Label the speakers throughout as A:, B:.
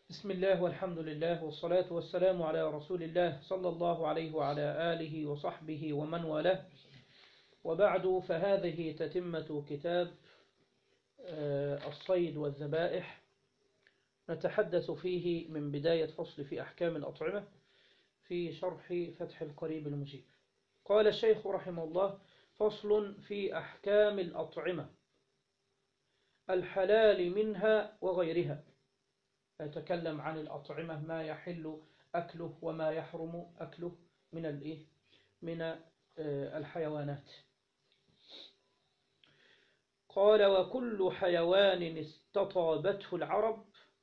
A: بسم الله والحمد لله والصلاة والسلام على رسول الله صلى الله عليه وعلى آله وصحبه ومن والاه وبعد فهذه تتمة كتاب الصيد والذبائح نتحدث فيه من بداية فصل في أحكام الأطعمة في شرح فتح القريب المجيب قال الشيخ رحمه الله فصل في أحكام الأطعمة الحلال منها وغيرها يتكلم عن الأطعمة ما يحل أكله وما يحرم أكله من الإيه من الحيوانات قال وكل حيوان استطابته العرب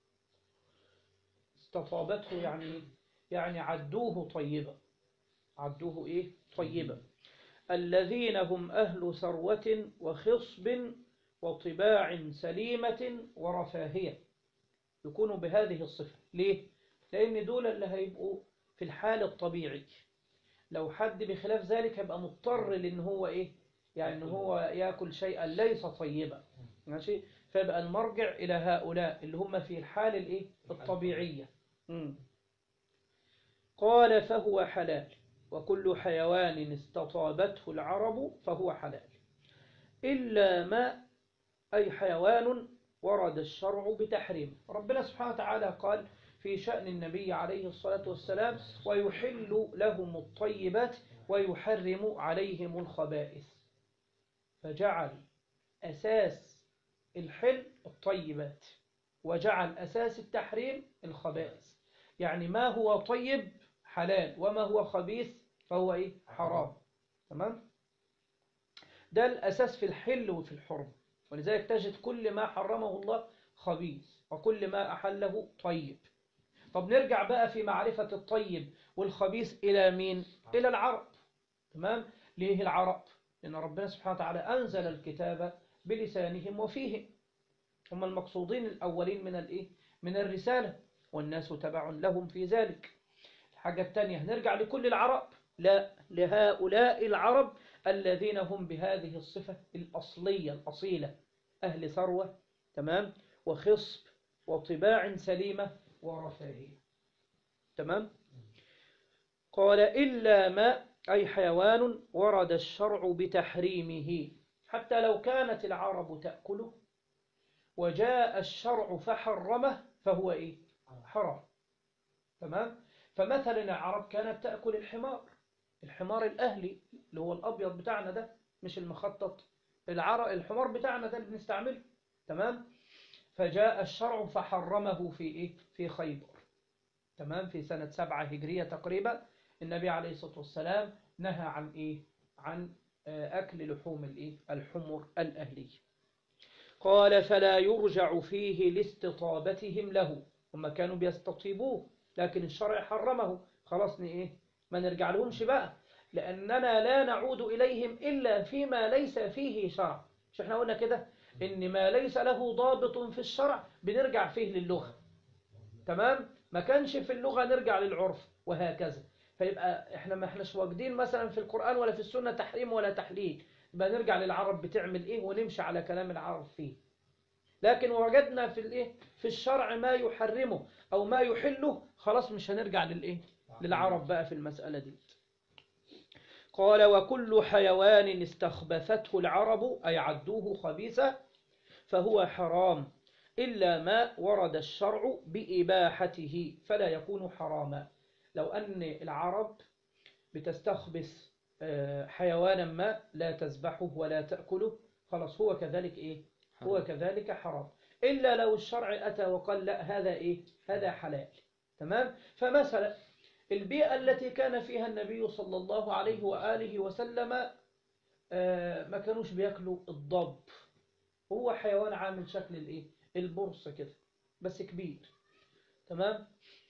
A: استطابته يعني يعني عدوه طيبا عدوه إيه طيبا الذين هم أهل ثروة وخصب وطباع سليمة ورفاهية يكونوا بهذه الصفة ليه؟ لأن دول اللي هيبقوا في الحال الطبيعي لو حد بخلاف ذلك هيبقى مضطر لأن هو إيه؟ يعني إن هو يأكل شيئا ليس طيبا ماشي؟ فيبقى المرجع إلى هؤلاء اللي هم في الحال الإيه؟ الطبيعية مم. قال فهو حلال وكل حيوان استطابته العرب فهو حلال إلا ما أي حيوان ورد الشرع بتحريم ربنا سبحانه وتعالى قال في شأن النبي عليه الصلاة والسلام ويحل لهم الطيبات ويحرم عليهم الخبائث فجعل أساس الحل الطيبات وجعل أساس التحريم الخبائث يعني ما هو طيب حلال وما هو خبيث فهو إيه؟ حرام تمام ده الأساس في الحل وفي الحرم ولذلك تجد كل ما حرمه الله خبيث وكل ما أحله طيب طب نرجع بقى في معرفة الطيب والخبيث إلى مين؟ إلى العرب تمام؟ ليه العرب؟ لأن ربنا سبحانه وتعالى أنزل الكتاب بلسانهم وفيهم هم المقصودين الأولين من الإيه؟ من الرسالة والناس تبع لهم في ذلك الحاجة الثانية نرجع لكل العرب لا لهؤلاء العرب الذين هم بهذه الصفة الأصلية الأصيلة أهل ثروة تمام وخصب وطباع سليمة ورفاهية تمام قال إلا ما أي حيوان ورد الشرع بتحريمه حتى لو كانت العرب تأكله وجاء الشرع فحرمه فهو إيه حرام تمام فمثلا العرب كانت تأكل الحمار الحمار الأهلي اللي هو الأبيض بتاعنا ده مش المخطط العرق الحمار بتاعنا ده اللي بنستعمله تمام فجاء الشرع فحرمه في إيه في خيبر تمام في سنة سبعة هجرية تقريبا النبي عليه الصلاة والسلام نهى عن إيه عن أكل لحوم الإيه الحمر الأهلية قال فلا يرجع فيه لاستطابتهم له هم كانوا بيستطيبوه لكن الشرع حرمه خلاص إيه ما نرجع لهمش بقى لأننا لا نعود إليهم إلا فيما ليس فيه شرع مش احنا قلنا كده إن ما ليس له ضابط في الشرع بنرجع فيه للغة تمام ما كانش في اللغة نرجع للعرف وهكذا فيبقى احنا ما احناش واجدين مثلا في القرآن ولا في السنة تحريم ولا تحليل يبقى نرجع للعرب بتعمل ايه ونمشي على كلام العرب فيه لكن وجدنا في الايه في الشرع ما يحرمه او ما يحله خلاص مش هنرجع للايه للعرب بقى في المسألة دي قال وكل حيوان استخبثته العرب أي عدوه خبيثا فهو حرام إلا ما ورد الشرع بإباحته فلا يكون حراما لو أن العرب بتستخبث حيوانا ما لا تذبحه ولا تأكله خلاص هو كذلك إيه هو كذلك حرام إلا لو الشرع أتى وقال لا هذا إيه هذا حلال تمام فمثلا البيئة التي كان فيها النبي صلى الله عليه وآله وسلم ما كانوش بياكلوا الضب هو حيوان عامل شكل الايه البرص كده بس كبير تمام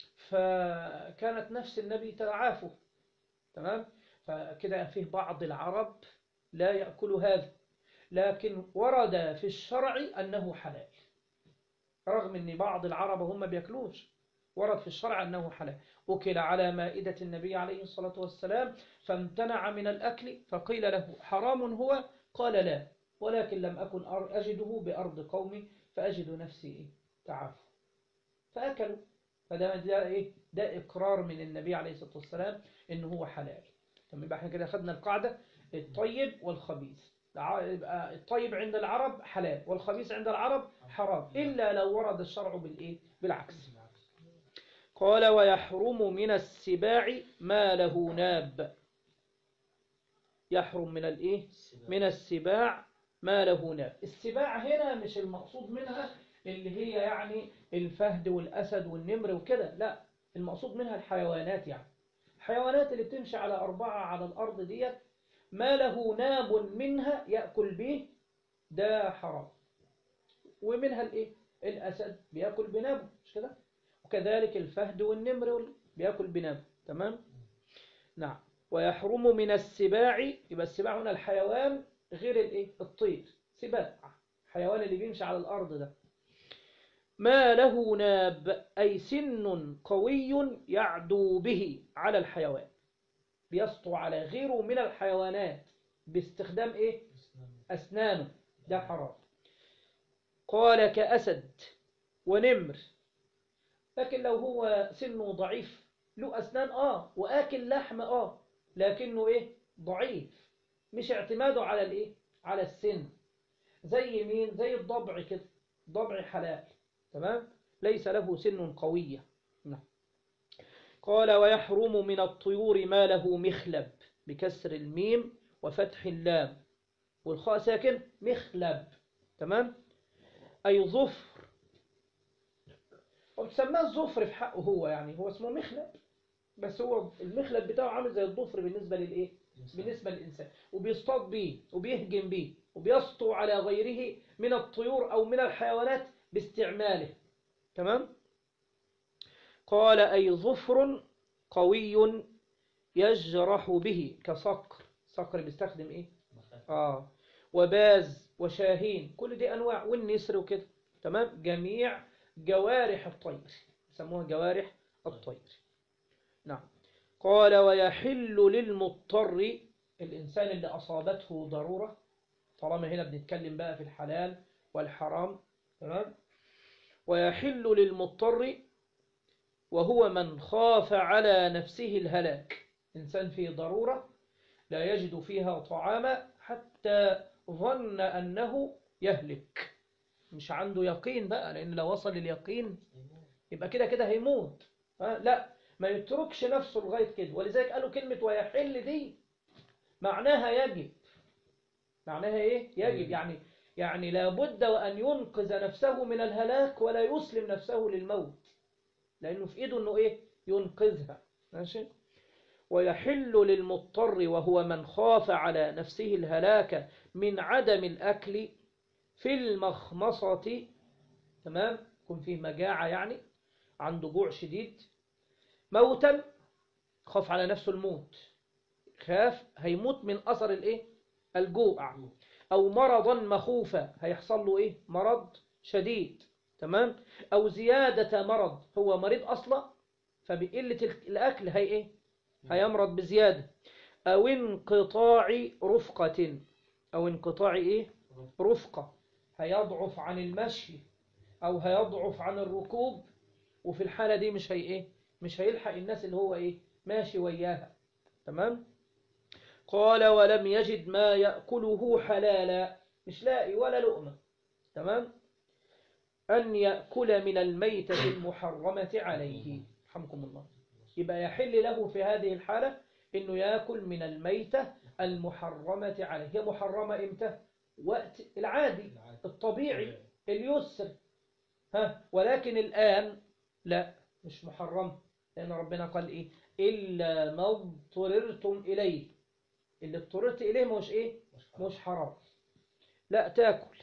A: فكانت نفس النبي ترعافه تمام فكده فيه بعض العرب لا يأكل هذا لكن ورد في الشرع أنه حلال رغم أن بعض العرب هم بياكلوش ورد في الشرع أنه حلال أكل على مائدة النبي عليه الصلاة والسلام فامتنع من الأكل فقيل له حرام هو قال لا ولكن لم أكن أجده بأرض قومي فأجد نفسي تعافى فأكلوا فده ده ايه ده اقرار من النبي عليه الصلاه والسلام ان هو حلال تمام يبقى احنا كده خدنا القاعده الطيب والخبيث الع- يبقى الطيب عند العرب حلال والخبيث عند العرب حرام الا لو ورد الشرع بالايه بالعكس قال ويحرم من السباع ما له ناب يحرم من الايه من السباع ما له ناب السباع هنا مش المقصود منها اللي هي يعني الفهد والأسد والنمر وكده لا المقصود منها الحيوانات يعني الحيوانات اللي بتمشي على أربعة على الأرض ديت ما له ناب منها يأكل به ده حرام ومنها الايه الأسد بيأكل بنابه مش كده وكذلك الفهد والنمر وال- بيأكل بنابه تمام نعم ويحرم من السباع يبقى السباع هنا الحيوان غير الايه الطير سباع حيوان اللي بيمشي على الأرض ده ما له ناب أي سن قوي يعدو به على الحيوان بيسطو على غيره من الحيوانات باستخدام إيه؟ أسنانه ده حرام قال كأسد ونمر لكن لو هو سنه ضعيف له أسنان آه وآكل لحم آه لكنه إيه ضعيف مش اعتماده على الإيه على السن زي مين زي الضبع كده ضبع حلال تمام ليس له سن قوية نعم. قال ويحرم من الطيور ما له مخلب بكسر الميم وفتح اللام والخاء ساكن مخلب تمام أي ظفر وبسماه الظفر في حقه هو يعني هو اسمه مخلب بس هو المخلب بتاعه عامل زي الظفر بالنسبة للإيه بالنسبة للإنسان وبيصطاد بيه وبيهجم بيه وبيسطو على غيره من الطيور أو من الحيوانات باستعماله تمام قال أي ظفر قوي يجرح به كصقر صقر بيستخدم إيه آه وباز وشاهين كل دي أنواع والنسر وكده تمام جميع جوارح الطير يسموها جوارح الطير نعم قال ويحل للمضطر الإنسان اللي أصابته ضرورة طالما هنا بنتكلم بقى في الحلال والحرام تمام ويحل للمضطر وهو من خاف على نفسه الهلاك إنسان في ضرورة لا يجد فيها طعاما حتى ظن أنه يهلك مش عنده يقين بقى لأن لو وصل اليقين يبقى كده كده هيموت ها؟ لا ما يتركش نفسه لغاية كده ولذلك قالوا كلمة ويحل دي معناها يجب معناها ايه يجب يعني يعني لابد وأن ينقذ نفسه من الهلاك ولا يسلم نفسه للموت لأنه في إيده أنه إيه ينقذها ماشي ويحل للمضطر وهو من خاف على نفسه الهلاك من عدم الأكل في المخمصة تمام يكون فيه مجاعة يعني عنده جوع شديد موتا خاف على نفسه الموت خاف هيموت من أثر الإيه الجوع أو مرضا مخوفا هيحصل له إيه مرض شديد تمام أو زيادة مرض هو مريض أصلا فبقلة الأكل هي إيه هيمرض بزيادة أو انقطاع رفقة أو انقطاع إيه رفقة هيضعف عن المشي أو هيضعف عن الركوب وفي الحالة دي مش هي إيه مش هيلحق الناس اللي هو إيه ماشي وياها تمام قال ولم يجد ما يأكله حلالا مش لاقي ولا لقمة تمام أن يأكل من الميتة المحرمة عليه رحمكم الله يبقى يحل له في هذه الحالة أنه يأكل من الميتة المحرمة عليه هي محرمة إمتى وقت العادي الطبيعي اليسر ها ولكن الآن لا مش محرم لأن ربنا قال إيه إلا ما اضطررتم إليه اللي اضطررت إليه مش إيه مش حرام لا تاكل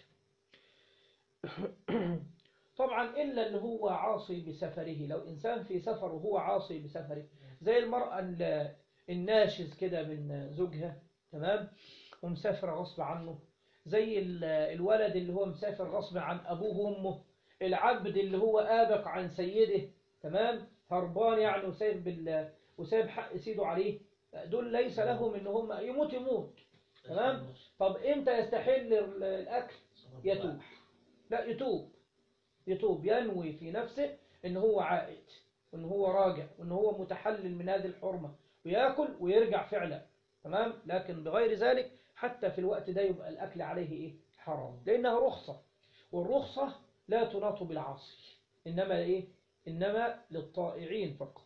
A: طبعا إلا اللي هو عاصي بسفره لو إنسان في سفر وهو عاصي بسفره زي المرأة الناشز كده من زوجها تمام ومسافرة غصب عنه زي الولد اللي هو مسافر غصب عن أبوه وأمه العبد اللي هو آبق عن سيده تمام هربان يعني وسايب بال وسايب حق سيده عليه دول ليس لهم ان هم يموت يموت تمام طب امتى يستحل الاكل يتوب لا يتوب يتوب ينوي في نفسه ان هو عائد وإن هو راجع وإن هو متحلل من هذه الحرمة ويأكل ويرجع فعلا تمام لكن بغير ذلك حتى في الوقت ده يبقى الأكل عليه إيه حرام لأنها رخصة والرخصة لا تناط بالعاصي إنما إيه إنما للطائعين فقط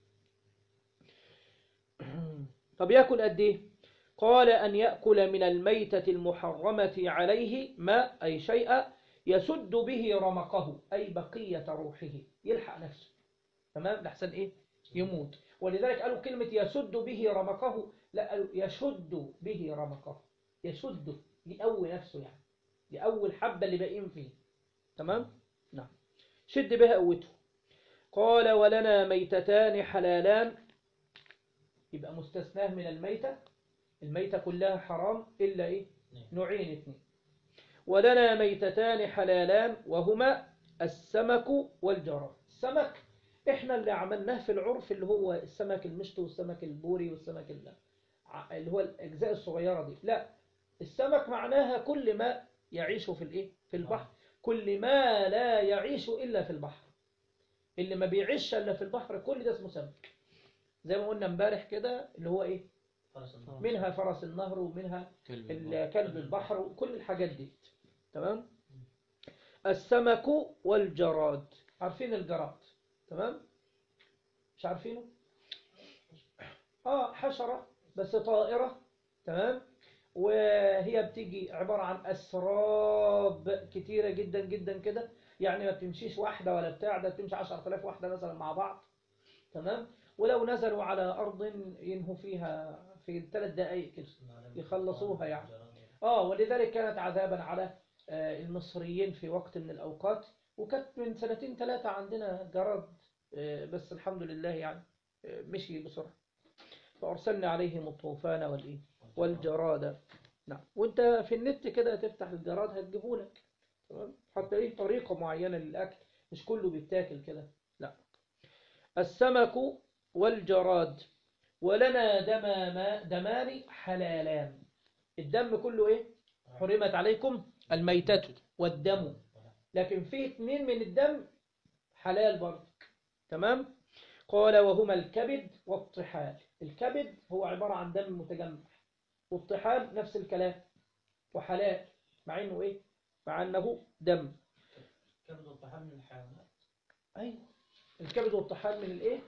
A: طب يأكل قد إيه قال أن يأكل من الميتة المحرمة عليه ما أي شيء يسد به رمقه أي بقية روحه يلحق نفسه تمام لحسن إيه يموت ولذلك قالوا كلمة يسد به رمقه لا قالوا يشد به رمقه يشد يقوي نفسه يعني يقوي الحبة اللي باقيين فيه تمام نعم شد بها قوته قال ولنا ميتتان حلالان يبقى مستثناه من الميتة الميتة كلها حرام إلا إيه نوعين اثنين ولنا ميتتان حلالان وهما السمك والجراد السمك احنا اللي عملناه في العرف اللي هو السمك المشط والسمك البوري والسمك اللي, اللي هو الأجزاء الصغيرة دي لا السمك معناها كل ما يعيش في الايه في البحر كل ما لا يعيش إلا في البحر اللي ما بيعيش إلا في البحر كل ده اسمه سمك زي ما قلنا امبارح كده اللي هو ايه منها فرس النهر ومنها كلب البحر وكل الحاجات دي تمام السمك والجراد عارفين الجراد تمام مش عارفينه اه حشرة بس طائرة تمام وهي بتيجي عبارة عن أسراب كتيرة جدا جدا كده يعني ما بتمشيش واحدة ولا بتاع ده بتمشي 10000 واحدة مثلا مع بعض تمام ولو نزلوا على أرض ينهوا فيها في ثلاث دقائق كده يخلصوها يعني آه ولذلك كانت عذابا على المصريين في وقت من الأوقات وكانت من سنتين ثلاثة عندنا جراد بس الحمد لله يعني مشي بسرعة فأرسلنا عليهم الطوفان والإيه والجراد نعم وانت في النت كده تفتح الجراد هتجيبولك تمام حتى ايه طريقة معينة للأكل مش كله بيتاكل كده لا السمك والجراد ولنا دمام دمان حلالان الدم كله ايه حرمت عليكم الميتة والدم لكن في اثنين من الدم حلال برضه تمام قال وهما الكبد والطحال الكبد هو عبارة عن دم متجمع والطحال نفس الكلام وحلال مع انه ايه مع انه دم
B: الكبد والطحال من الحيوانات
A: ايوه الكبد والطحال من الايه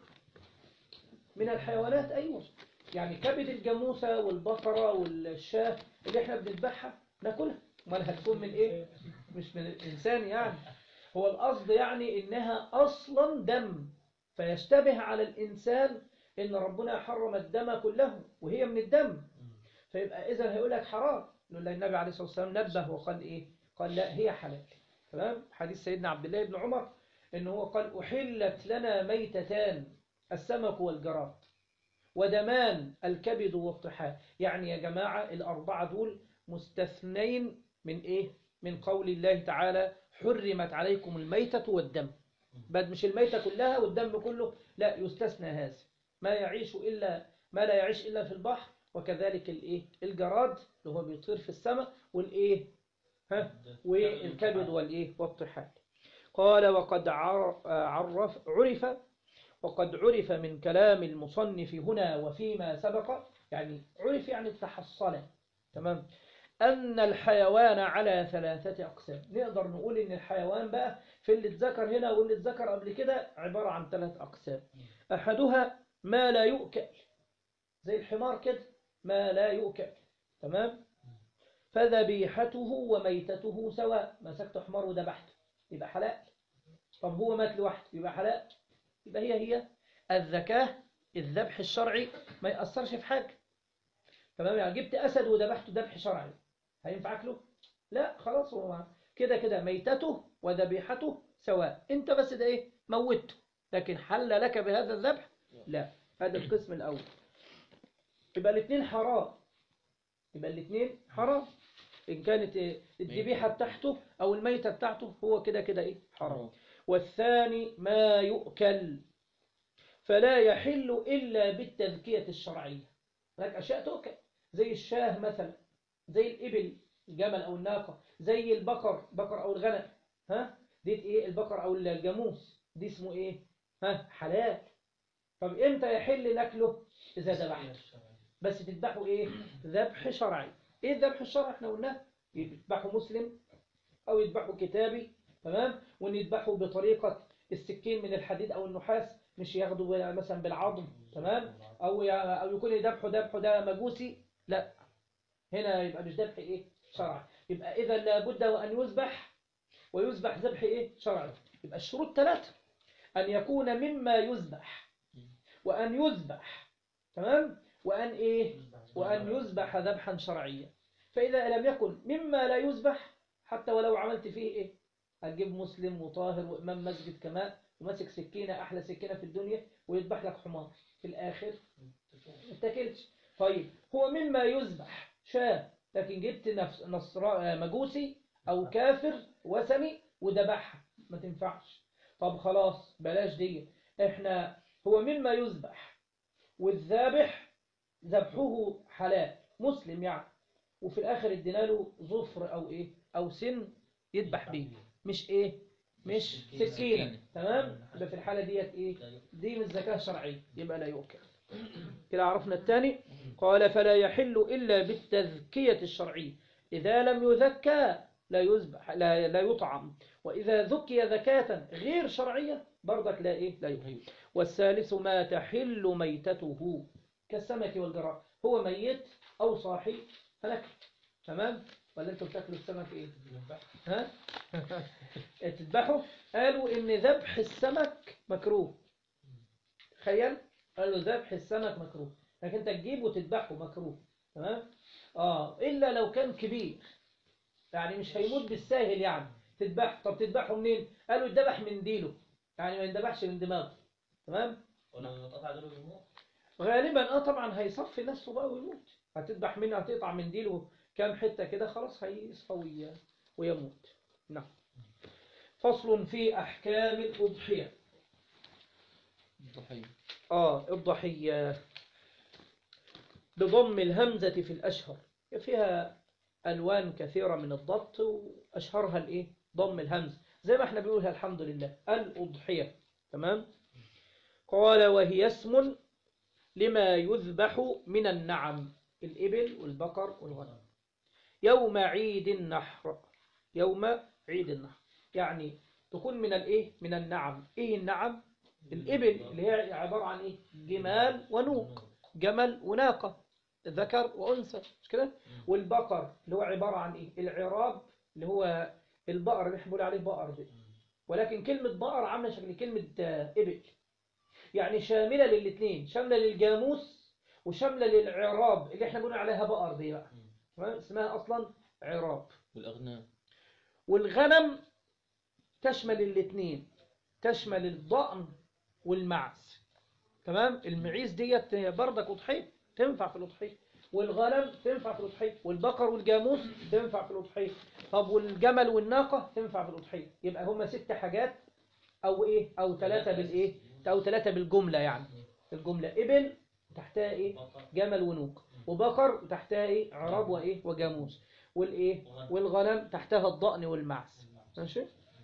A: من الحيوانات ايوه يعني كبد الجاموسه والبقره والشاه اللي احنا بنذبحها ناكلها امال هتكون من ايه مش من الانسان يعني هو القصد يعني انها اصلا دم فيشتبه على الانسان ان ربنا حرم الدم كله وهي من الدم فيبقى اذا هيقول لك حرام لأن النبي عليه الصلاه والسلام نبه وقال ايه قال لا هي حلال تمام حديث سيدنا عبد الله بن عمر ان هو قال احلت لنا ميتتان السمك والجراد ودمان الكبد والطحال يعني يا جماعة الأربعة دول مستثنين من إيه؟ من قول الله تعالى حرمت عليكم الميتة والدم بعد مش الميتة كلها والدم كله لا يستثنى هذا ما يعيش إلا ما لا يعيش إلا في البحر وكذلك الإيه؟ الجراد اللي هو بيطير في السماء والإيه؟ ها؟ والكبد والإيه؟ والطحال قال وقد عرف عرف وقد عرف من كلام المصنف هنا وفيما سبق يعني عرف يعني تحصل تمام أن الحيوان على ثلاثة أقسام نقدر نقول إن الحيوان بقى في اللي اتذكر هنا واللي اتذكر قبل كده عبارة عن ثلاث أقسام أحدها ما لا يؤكل زي الحمار كده ما لا يؤكل تمام فذبيحته وميتته سواء مسكت حمار وذبحته يبقى حلال طب هو مات لوحده يبقى حلال يبقى هي هي الذكاة الذبح الشرعي ما يأثرش في حاجة تمام يعني جبت أسد وذبحته ذبح شرعي هينفع أكله؟ لا خلاص هو كده كده ميتته وذبيحته سواء أنت بس ده إيه موته لكن حل لك بهذا الذبح لا هذا القسم الأول يبقى الاثنين حرام يبقى الاثنين حرام إن كانت الذبيحة بتاعته أو الميتة بتاعته هو كده كده إيه حرام والثاني ما يؤكل فلا يحل إلا بالتذكية الشرعية هناك أشياء تؤكل زي الشاه مثلا زي الإبل الجمل أو الناقة زي البقر بقر أو الغنم ها دي إيه البقر أو الجاموس دي اسمه إيه ها حلال طب امتى يحل ناكله اذا ذبحته بس تذبحه ايه ذبح شرعي ايه الذبح الشرعي احنا قلنا يذبحه مسلم او يذبحه كتابي تمام وان يذبحه بطريقه السكين من الحديد او النحاس مش ياخده مثلا بالعظم تمام او ي- او يكون ذبحه ذبحه ده مجوسي لا هنا يبقى مش ذبح ايه شرعي يبقى اذا لابد وان يذبح ويذبح ذبح ايه شرعي يبقى الشروط ثلاثه ان يكون مما يذبح وان يذبح تمام وان ايه وأن يذبح ذبحا شرعيا فإذا لم يكن مما لا يذبح حتى ولو عملت فيه إيه هتجيب مسلم وطاهر وإمام مسجد كمان وماسك سكينة أحلى سكينة في الدنيا ويذبح لك حمار في الآخر ما تاكلش طيب هو مما يذبح شاه لكن جبت نفس نصر مجوسي أو كافر وثني وذبحها ما تنفعش طب خلاص بلاش دي احنا هو مما يذبح والذابح ذبحه حلال مسلم يعني وفي الاخر ادينا له ظفر او ايه او سن يذبح بيه مش ايه مش سكينه تمام يبقى في الحاله ديت ايه دي من الزكاه الشرعيه يبقى لا يؤكل كده عرفنا الثاني قال فلا يحل الا بالتذكيه الشرعيه اذا لم يذكى لا يذبح لا, لا يطعم واذا ذكي ذكاه غير شرعيه برضك لا ايه لا يؤكل والثالث ما تحل ميتته كالسمك والجراد هو ميت أو صاحي فناكل تمام ولا انتوا بتاكلوا السمك ايه ها تذبحوا قالوا ان ذبح السمك مكروه تخيل قالوا ذبح السمك مكروه لكن انت تجيبه وتذبحه مكروه تمام اه الا لو كان كبير يعني مش هيموت بالساهل يعني تذبح طب تذبحه منين قالوا يذبح من ديله يعني ما يذبحش من دماغه تمام
B: ولما يتقطع دول يموت
A: غالبا اه طبعا هيصفي نفسه بقى ويموت هتذبح منه هتقطع من ديله كام حته كده خلاص هيصفى وي- ويموت نعم فصل في احكام الاضحيه
C: ضحية
A: اه الضحيه بضم الهمزه في الاشهر فيها الوان كثيره من الضبط واشهرها الايه ضم الهمز زي ما احنا بنقولها الحمد لله الاضحيه تمام قال وهي اسم لما يذبح من النعم الإبل والبقر والغنم يوم عيد النحر يوم عيد النحر يعني تكون من الايه من النعم ايه النعم الإبل اللي هي عبارة عن ايه جمال ونوق جمل وناقة ذكر وأنثى مش كده والبقر اللي هو عبارة عن ايه العراب اللي هو البقر اللي احنا بنقول عليه بقر ده ولكن كلمة بقر عاملة شكل كلمة آه، إبل يعني شاملة للاثنين شاملة للجاموس وشاملة للعراب اللي احنا بنقول عليها بقر دي بقى تمام اسمها أصلا عراب
C: والأغنام
A: والغنم تشمل الاثنين تشمل الضأن والمعز تمام المعيز ديت برضك أضحية تنفع في الأضحية والغنم تنفع في الأضحية والبقر والجاموس تنفع في الأضحية طب والجمل والناقة تنفع في الأضحية يبقى هما ست حاجات أو إيه أو ثلاثة بالإيه أو ثلاثة بالجملة يعني الجملة إبل تحتها إيه
B: بقر
A: جمل ونوق وبقر وتحتها إيه عراب وإيه وجاموس والإيه والغنم تحتها الضأن والمعز ماشي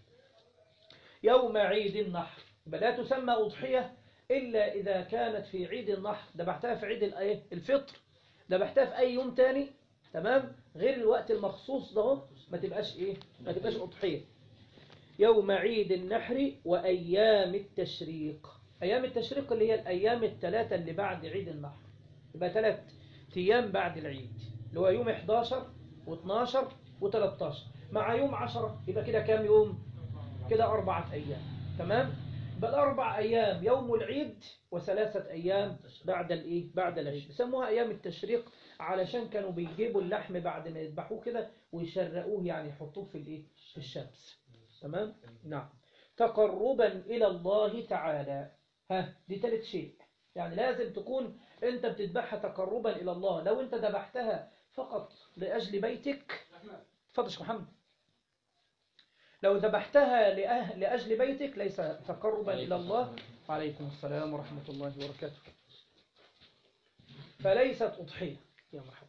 A: يوم عيد النحر يبقى لا تسمى أضحية إلا إذا كانت في عيد النحر ذبحتها في عيد الإيه؟ الفطر ذبحتها في أي يوم تاني تمام غير الوقت المخصوص ده اهو، ما تبقاش إيه ما تبقاش أضحية يوم عيد النحر وأيام التشريق أيام التشريق اللي هي الأيام الثلاثة اللي بعد عيد النحر يبقى ثلاث أيام بعد العيد اللي هو يوم 11 و12 و13 مع يوم 10 يبقى كده كام يوم كده أربعة أيام تمام بل أربع أيام يوم العيد وثلاثة أيام بعد الإيه بعد العيد بيسموها أيام التشريق علشان كانوا بيجيبوا اللحم بعد ما يذبحوه كده ويشرقوه يعني يحطوه في الإيه في الشمس تمام نعم تقربا إلى الله تعالى ها دي ثالث شيء يعني لازم تكون أنت بتذبحها تقربا إلى الله لو أنت ذبحتها فقط لأجل بيتك تفضل يا شيخ محمد لو ذبحتها لأه... لأجل بيتك ليس تقربا إلى الله وعليكم السلام ورحمة الله وبركاته فليست أضحية يا مرحبا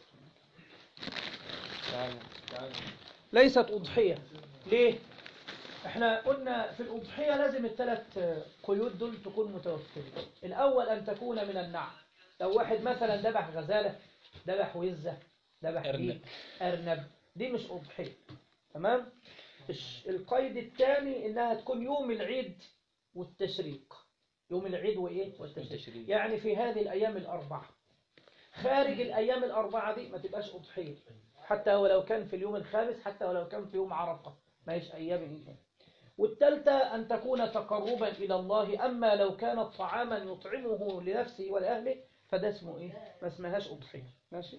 C: تعالى
A: ليست أضحية ليه؟ احنا قلنا في الأضحية لازم الثلاث قيود دول تكون متوفرين الأول أن تكون من النعم لو واحد مثلا ذبح غزالة ذبح وزة ذبح
C: أرنب.
A: إيه؟ أرنب دي مش أضحية تمام الش- القيد الثاني إنها تكون يوم العيد والتشريق يوم العيد وإيه والتشريق
C: والتشريق.
A: يعني في هذه الأيام الأربعة خارج الأيام الأربعة دي ما تبقاش أضحية حتى ولو كان في اليوم الخامس حتى ولو كان في يوم عرفة ما هيش أيام إيه والثالثة أن تكون تقربا إلى الله أما لو كانت طعاما يطعمه لنفسه ولأهله فده اسمه إيه؟ ما اسمهاش أضحية ماشي؟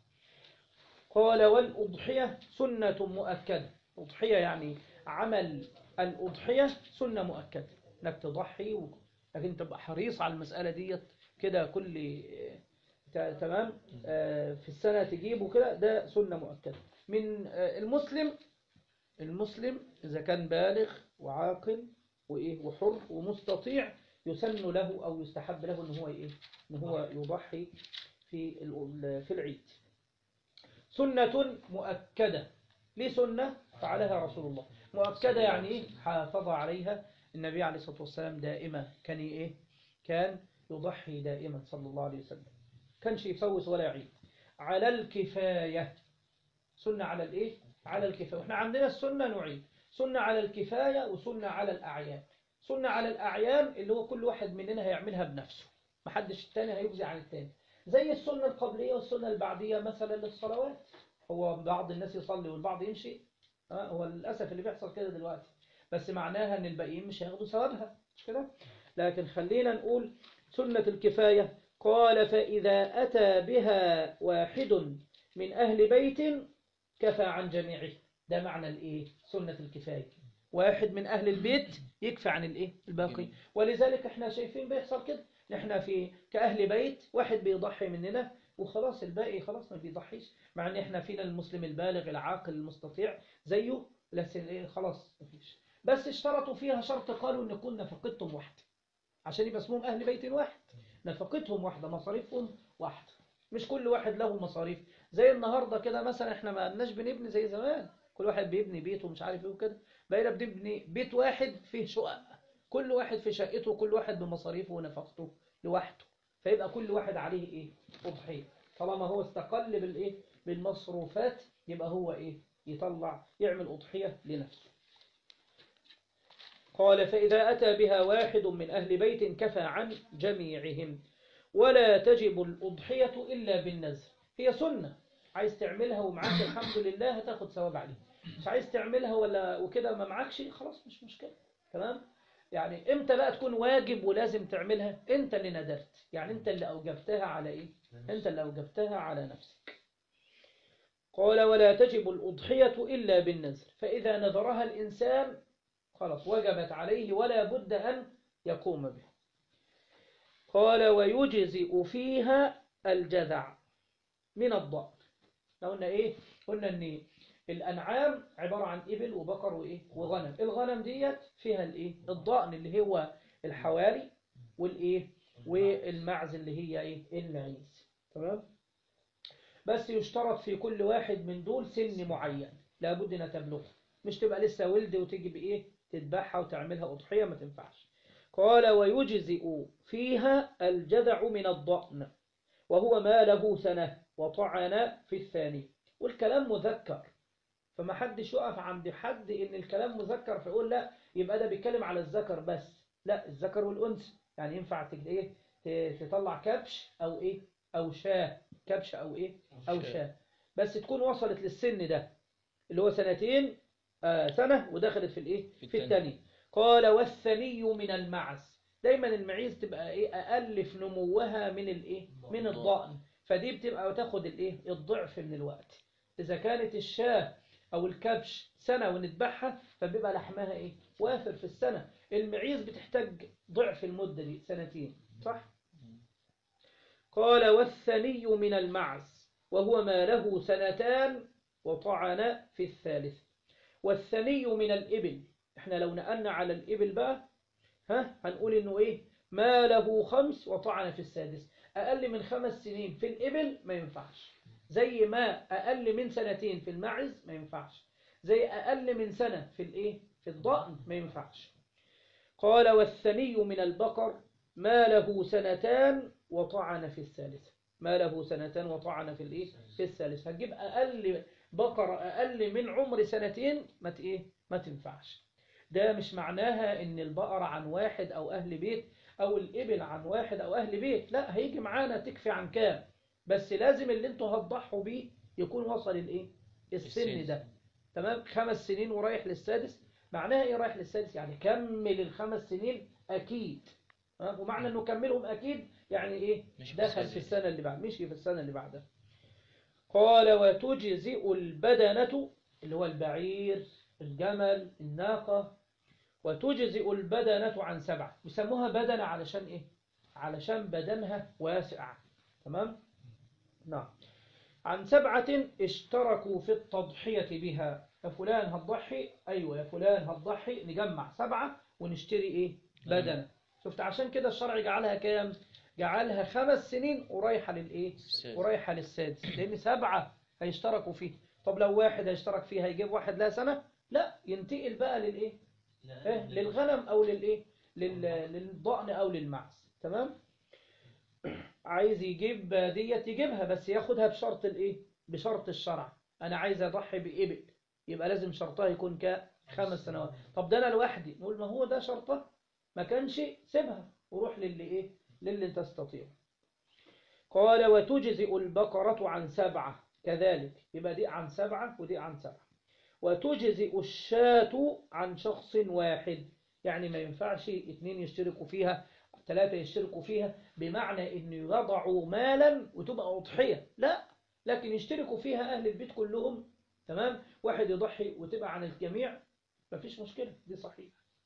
A: قال والأضحية سنة مؤكدة أضحية يعني عمل الأضحية سنة مؤكدة إنك تضحي و... لكن تبقى حريص على المسألة ديت كده كل ت- تمام آه، في السنة تجيبه كده ده سنة مؤكدة من آه، المسلم المسلم إذا كان بالغ وعاقل وإيه وحر ومستطيع يسن له أو يستحب له إن هو إيه إن هو يضحي في ال- في العيد سنة مؤكدة ليه سنة فعلها رسول الله مؤكدة يعني إيه حافظ عليها النبي عليه الصلاة والسلام دائما كان إيه كان يضحي دائما صلى الله عليه وسلم كانش يفوت ولا يعيد على الكفاية سنة على الإيه على الكفاية وإحنا عندنا السنة نوعين سنة على الكفاية وسنة على الأعيان سنة على الأعيان اللي هو كل واحد مننا هيعملها بنفسه محدش التاني هيجزي عن التاني زي السنة القبلية والسنة البعدية مثلا للصلوات هو بعض الناس يصلي والبعض يمشي ها، هو للأسف اللي بيحصل كده دلوقتي بس معناها ان الباقيين مش هياخدوا ثوابها مش كده لكن خلينا نقول سنة الكفاية قال فإذا أتى بها واحد من أهل بيت كفى عن جميعه ده معنى الإيه سنة الكفاية واحد من أهل البيت يكفى عن الإيه الباقي ولذلك احنا شايفين بيحصل كده احنا في كأهل بيت واحد بيضحي مننا وخلاص الباقي خلاص ما بيضحيش مع ان احنا فينا المسلم البالغ العاقل المستطيع زيه لكن ايه خلاص مفيش بس اشترطوا فيها شرط قالوا ان يكون نفقتهم واحده عشان يبقى اسمهم اهل بيت واحد نفقتهم واحده مصاريفهم واحده مش كل واحد له مصاريف زي النهارده كده مثلا احنا ما قلناش بنبني زي زمان كل واحد بيبني بيته ومش عارف ايه وكده بقينا بنبني بيت واحد فيه شقق كل واحد في شقته كل واحد بمصاريفه ونفقته لوحده فيبقى كل واحد عليه ايه اضحيه طالما هو استقل بالايه بالمصروفات يبقى هو ايه يطلع يعمل اضحيه لنفسه قال فإذا أتى بها واحد من أهل بيت كفى عن جميعهم ولا تجب الأضحية إلا بالنذر هي سنة عايز تعملها ومعاك الحمد لله هتاخد ثواب عليها مش عايز تعملها ولا وكده ما معكش خلاص مش مشكلة تمام يعني امتى بقى تكون واجب ولازم تعملها انت اللي ندرت يعني انت اللي اوجبتها على ايه انت اللي اوجبتها على نفسك قال ولا تجب الأضحية إلا بالنذر فإذا نذرها الإنسان خلاص وجبت عليه ولا بد أن يقوم بها قال ويجزئ فيها الجذع من الضأن لو قلنا إيه قلنا أن الأنعام عبارة عن إبل وبقر وإيه وغنم الغنم ديت فيها الإيه الضأن اللي هو الحواري والإيه والمعز اللي هي إيه المعيز تمام بس يشترط في كل واحد من دول سن معين لابد ان تبلغه مش تبقى لسه ولد وتيجي بايه تذبحها وتعملها اضحيه ما تنفعش قال ويجزئ فيها الجذع من الضأن وهو ما له سنه وطعن في الثاني والكلام مذكر فما حدش يقف عند حد ان الكلام مذكر فيقول لا يبقى ده بيتكلم على الذكر بس لا الذكر والانثى يعني ينفع تج- ايه ت- تطلع كبش او ايه او شاه كبش او ايه او شاه بس تكون وصلت للسن ده اللي هو سنتين آه سنة ودخلت في الايه
C: في
A: في
C: التاني.
A: الثاني قال والثني من المعز دايما المعيز تبقى ايه اقل في نموها من الايه من الضأن فدي بتبقى تاخد الايه الضعف من الوقت اذا كانت الشاه او الكبش سنة ونذبحها فبيبقى لحمها ايه وافر في السنة المعيز بتحتاج ضعف المدة دي سنتين صح قال والثني من المعز وهو ما له سنتان وطعن في الثالث والثني من الإبل احنا لو نقلنا على الإبل بقى ها هنقول انه ايه ما له خمس وطعن في السادس اقل من خمس سنين في الإبل ما ينفعش زي ما اقل من سنتين في المعز ما ينفعش زي اقل من سنة في الايه في الضأن ما ينفعش قال والثني من البقر ما له سنتان وطعن في الثالثة ما له سنتان وطعن في الايه في الثالثة هتجيب اقل بقرة اقل من عمر سنتين ما ت- ايه ما تنفعش ده مش معناها ان البقرة عن واحد او اهل بيت او الابل عن واحد او اهل بيت لا هيجي معانا تكفي عن كام بس لازم اللي انتوا هتضحوا بيه يكون وصل الايه السن
C: السن.
A: ده تمام خمس سنين ورايح للسادس معناها ايه رايح للسادس يعني كمل الخمس سنين اكيد ها؟ ومعنى انه كملهم اكيد يعني ايه
C: مش في
A: دخل
C: السادس.
A: في السنة اللي بعد مشي في السنة اللي بعدها قال وتجزئ البدنة اللي هو البعير الجمل الناقة وتجزئ البدنة عن سبعة بيسموها بدنة علشان ايه علشان بدنها واسع تمام نعم عن سبعة اشتركوا في التضحية بها يا فلان هتضحي أيوة يا فلان هتضحي نجمع سبعة ونشتري إيه بدنة شفت عشان كده الشرع جعلها كام جعلها خمس سنين ورايحة للإيه
C: السادس.
A: ورايحة للسادس لأن سبعة هيشتركوا فيه طب لو واحد هيشترك فيه هيجيب واحد لها سنة لا ينتقل بقى للإيه إيه؟ للغنم أو للإيه لل- للضأن أو للمعز تمام عايز يجيب ديت يجيبها بس ياخدها بشرط الايه بشرط الشرع انا عايز اضحي بإبل يبقى لازم شرطها يكون كخمس سنوات طب ده انا لوحدي نقول ما هو ده شرطه ما كانش سيبها وروح للي ايه للي تستطيع قال وتجزئ البقرة عن سبعة كذلك يبقى دي عن سبعة ودي عن سبعة وتجزئ الشاة عن شخص واحد يعني ما ينفعش اتنين يشتركوا فيها ثلاثة يشتركوا فيها بمعنى انه يضعوا مالا وتبقى أضحية لا لكن يشتركوا فيها أهل البيت كلهم تمام واحد يضحي وتبقى عن الجميع مفيش مشكلة دي صحيح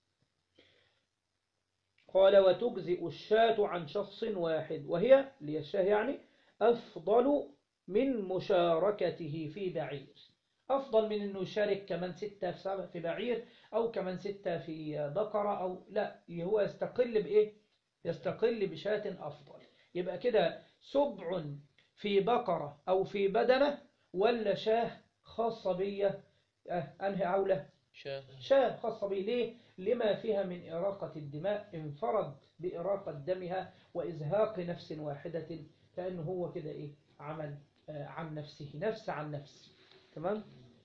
A: قال وتجزئ الشاة عن شخص واحد وهي اللي هي الشاه يعني أفضل من مشاركته في بعير أفضل من أنه يشارك كمان ستة في سبع- في بعير أو كمان ستة في بقرة أو لا هو يستقل بإيه يستقل بشاة أفضل يبقى كده سبع في بقرة أو في بدنة ولا شاه خاصة بيا أه أنهي أولى
C: شاه
A: شاه خاصة بي ليه لما فيها من إراقة الدماء انفرد بإراقة دمها وإزهاق نفس واحدة كأنه هو كده إيه عمل آه، عن نفسه نفس عن نفس تمام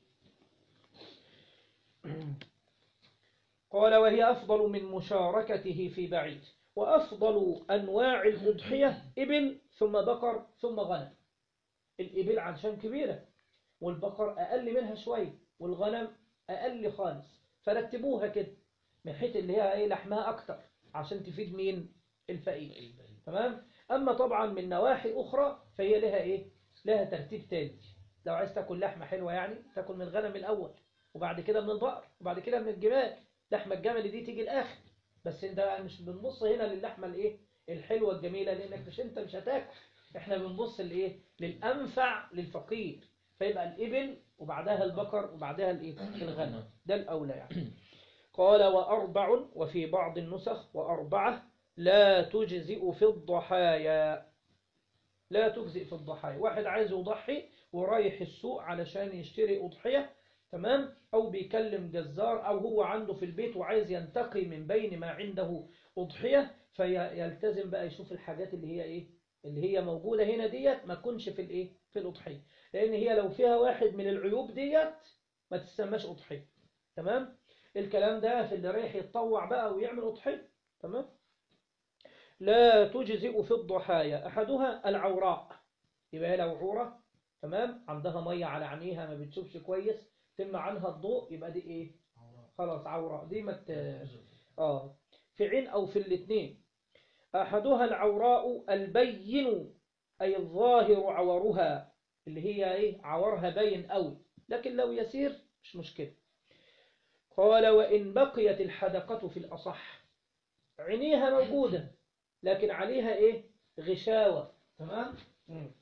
A: قال وهي أفضل من مشاركته في بعيد وأفضل أنواع الأضحية إبل ثم بقر ثم غنم الإبل عشان كبيرة والبقر أقل منها شوية والغنم أقل خالص فرتبوها كده من حيث اللي هي إيه لحمها أكتر عشان تفيد مين الفقير تمام أما طبعا من نواحي أخرى فهي لها إيه لها ترتيب تاني لو عايز تاكل لحمة حلوة يعني تاكل من الغنم الأول وبعد كده من البقر وبعد كده من الجمال لحمة الجمل دي تيجي الآخر بس انت مش بنبص هنا للحمة الايه الحلوة الجميلة لانك مش انت مش هتاكل احنا بنبص لايه للأنفع للفقير فيبقى الإبل وبعدها البقر وبعدها الايه الغنم ده الأولى يعني قال وأربع وفي بعض النسخ وأربعة لا تجزئ في الضحايا لا تجزئ في الضحايا واحد عايز يضحي ورايح السوق علشان يشتري أضحية تمام أو بيكلم جزار أو هو عنده في البيت وعايز ينتقي من بين ما عنده أضحية فيلتزم بقى يشوف الحاجات اللي هي إيه اللي هي موجودة هنا ديت ما تكونش في الإيه في الأضحية لأن هي لو فيها واحد من العيوب ديت ما تسماش أضحية تمام الكلام ده في اللي رايح يتطوع بقى ويعمل أضحية تمام لا تجزئ في الضحايا أحدها العوراء يبقى هي لو عورة تمام عندها مية على عينيها ما بتشوفش كويس تم عنها الضوء يبقى دي ايه خلاص عورة دي ما مت... اه في عين او في الاثنين احدها العوراء البين اي الظاهر عورها اللي هي ايه عورها باين قوي لكن لو يسير مش مشكلة قال وإن بقيت الحدقة في الأصح عينيها موجودة لكن عليها ايه غشاوة تمام مم.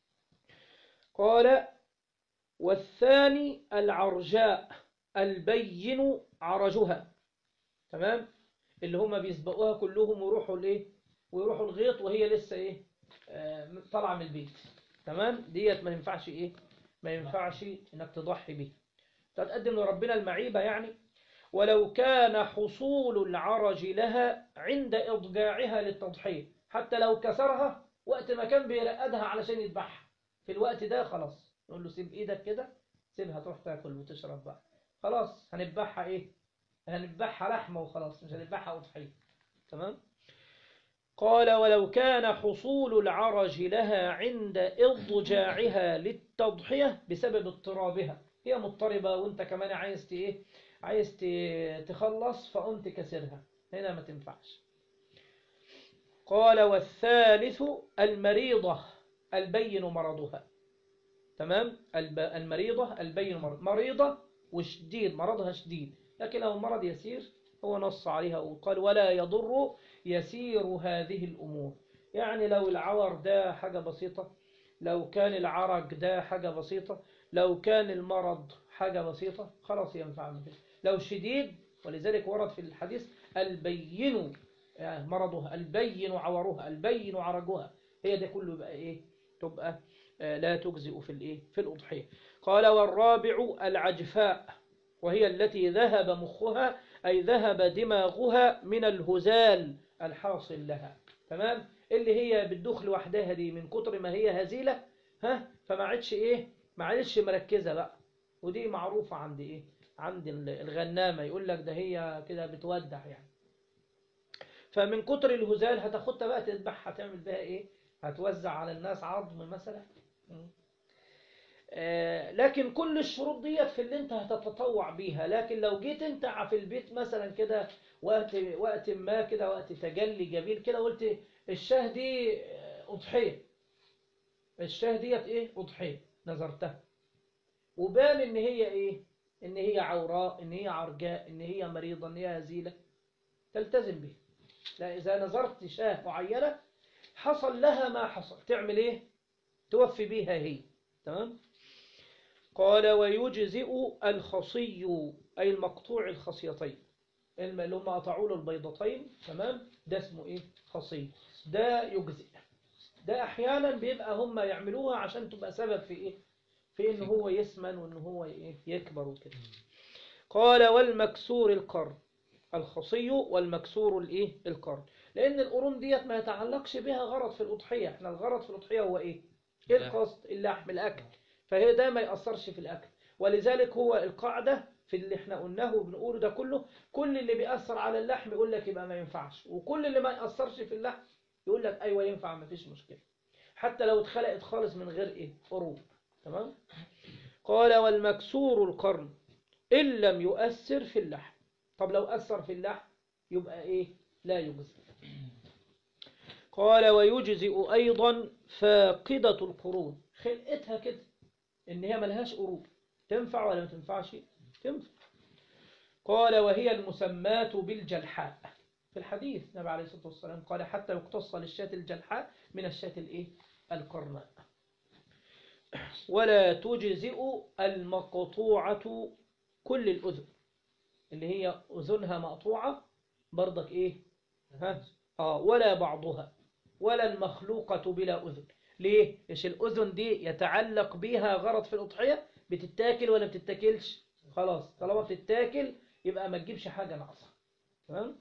A: قال والثاني العرجاء البين عرجها تمام اللي هم بيسبقوها كلهم ويروحوا الايه ويروحوا الغيط وهي لسه ايه آه طالعه من البيت تمام ديت ما ينفعش ايه ما ينفعش انك تضحي بيها تقدم لربنا المعيبه يعني ولو كان حصول العرج لها عند إضجاعها للتضحية حتى لو كسرها وقت ما كان بيرقدها علشان يذبحها في الوقت ده خلاص نقول له سيب ايدك كده سيبها تروح تاكل وتشرب بقى خلاص هنذبحها ايه هنذبحها لحمة وخلاص مش هنذبحها أضحية تمام قال ولو كان حصول العرج لها عند إضجاعها للتضحية بسبب اضطرابها هي مضطربة وانت كمان عايز ت- ايه عايز ت- تخلص فقمت كسرها هنا ما تنفعش قال والثالث المريضة البين مرضها تمام الب- المريضة البين مرض مريضة وشديد مرضها شديد لكن لو مرض يسير هو نص عليها وقال ولا يضر يسير هذه الأمور يعني لو العور ده حاجة بسيطة لو كان العرج ده حاجة بسيطة لو كان المرض حاجة بسيطة خلاص ينفع مثل لو شديد ولذلك ورد في الحديث البين يعني مرضها البين عورها البين عرجها هي ده كله يبقى ايه تبقى آه، لا تجزئ في الايه في الأضحية قال والرابع العجفاء وهي التي ذهب مخها أي ذهب دماغها من الهزال الحاصل لها تمام اللي هي بتدوخ لوحدها دي من كتر ما هي هزيلة ها فما عادش ايه ما عادش مركزة بقى ودي معروفة عند ايه عند الغنامة يقول لك ده هي كده بتودع يعني فمن كتر الهزال هتاخدها بقى تذبحها هتعمل بها ايه هتوزع على الناس عظم مثلا م. آه، لكن كل الشروط ديت في اللي انت هتتطوع بيها لكن لو جيت انت في البيت مثلا كده وقت وقت ما كده وقت تجلي جميل كده قلت الشاه دي آه، أضحية الشاه ديت ايه أضحية نظرتها وبان ان هي ايه ان هي عوراء ان هي عرجاء ان هي مريضة ان هي هزيلة تلتزم به لا إذا نظرت شاه معينة حصل لها ما حصل تعمل ايه توفي بيها هي تمام قال ويجزئ الخصي أي المقطوع الخصيتين الم- اللي هم قطعوا له البيضتين تمام ده اسمه ايه خصي ده يجزئ ده احيانا بيبقى هم يعملوها عشان تبقى سبب في ايه في ان هو يسمن وان هو ايه يكبر وكده قال والمكسور القرن الخصي والمكسور الايه القرن لان القرون ديت ما يتعلقش بها غرض في الاضحيه احنا الغرض في الاضحيه هو ايه ايه
B: اللحم.
A: القصد اللحم الاكل فهي ده ما يأثرش في الأكل ولذلك هو القاعدة في اللي احنا قلناه وبنقوله ده كله كل اللي بيأثر على اللحم يقول لك يبقى ما ينفعش وكل اللي ما يأثرش في اللحم يقول لك أيوة ينفع ما فيش مشكلة حتى لو اتخلقت خالص من غير إيه قروب تمام قال والمكسور القرن إن لم يؤثر في اللحم طب لو أثر في اللحم يبقى إيه لا يجزي قال ويجزئ أيضا فاقدة القرون خلقتها كده إن هي ملهاش قروب تنفع ولا ما تنفعش تنفع قال وهي المسمات بالجلحاء في الحديث النبي عليه الصلاة والسلام قال حتى يقتص للشاة الجلحاء من الشاة الإيه القرناء ولا تجزئ المقطوعة كل الأذن اللي هي أذنها مقطوعة برضك إيه ها آه ولا بعضها ولا المخلوقة بلا أذن ليه؟ إيش الأذن دي يتعلق بيها غرض في الأضحية بتتاكل ولا بتتاكلش خلاص طالما بتتاكل يبقى ما تجيبش حاجة ناقصة تمام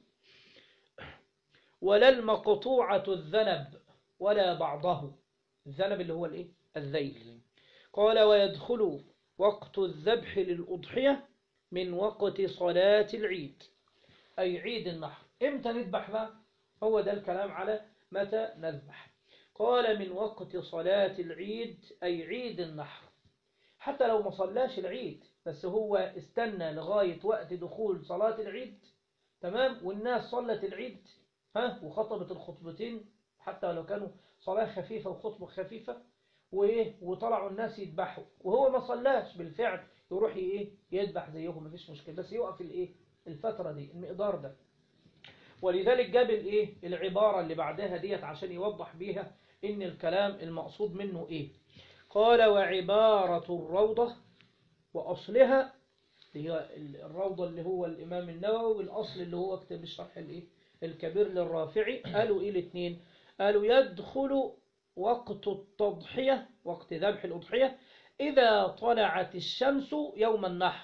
A: ولا المقطوعة الذنب ولا بعضه الذنب اللي هو الايه الذيل قال ويدخل وقت الذبح للأضحية من وقت صلاة العيد أي عيد النحر إمتى نذبح بقى هو ده الكلام على متى نذبح قال من وقت صلاة العيد أي عيد النحر حتى لو ما صلاش العيد بس هو استنى لغاية وقت دخول صلاة العيد تمام والناس صلت العيد ها وخطبت الخطبتين حتى لو كانوا صلاة خفيفة وخطبة خفيفة وإيه وطلعوا الناس يذبحوا وهو ما صلاش بالفعل يروح إيه يذبح زيهم مفيش مشكلة بس يقف الإيه الفترة دي المقدار ده ولذلك جاب الإيه العبارة اللي بعدها ديت عشان يوضح بيها إن الكلام المقصود منه إيه قال وعبارة الروضة وأصلها اللي هي الروضة اللي هو الإمام النووي والأصل اللي هو كتاب الشرح الإيه الكبير للرافعي قالوا إيه الاثنين قالوا يدخل وقت التضحية وقت ذبح الأضحية إذا طلعت الشمس يوم النحر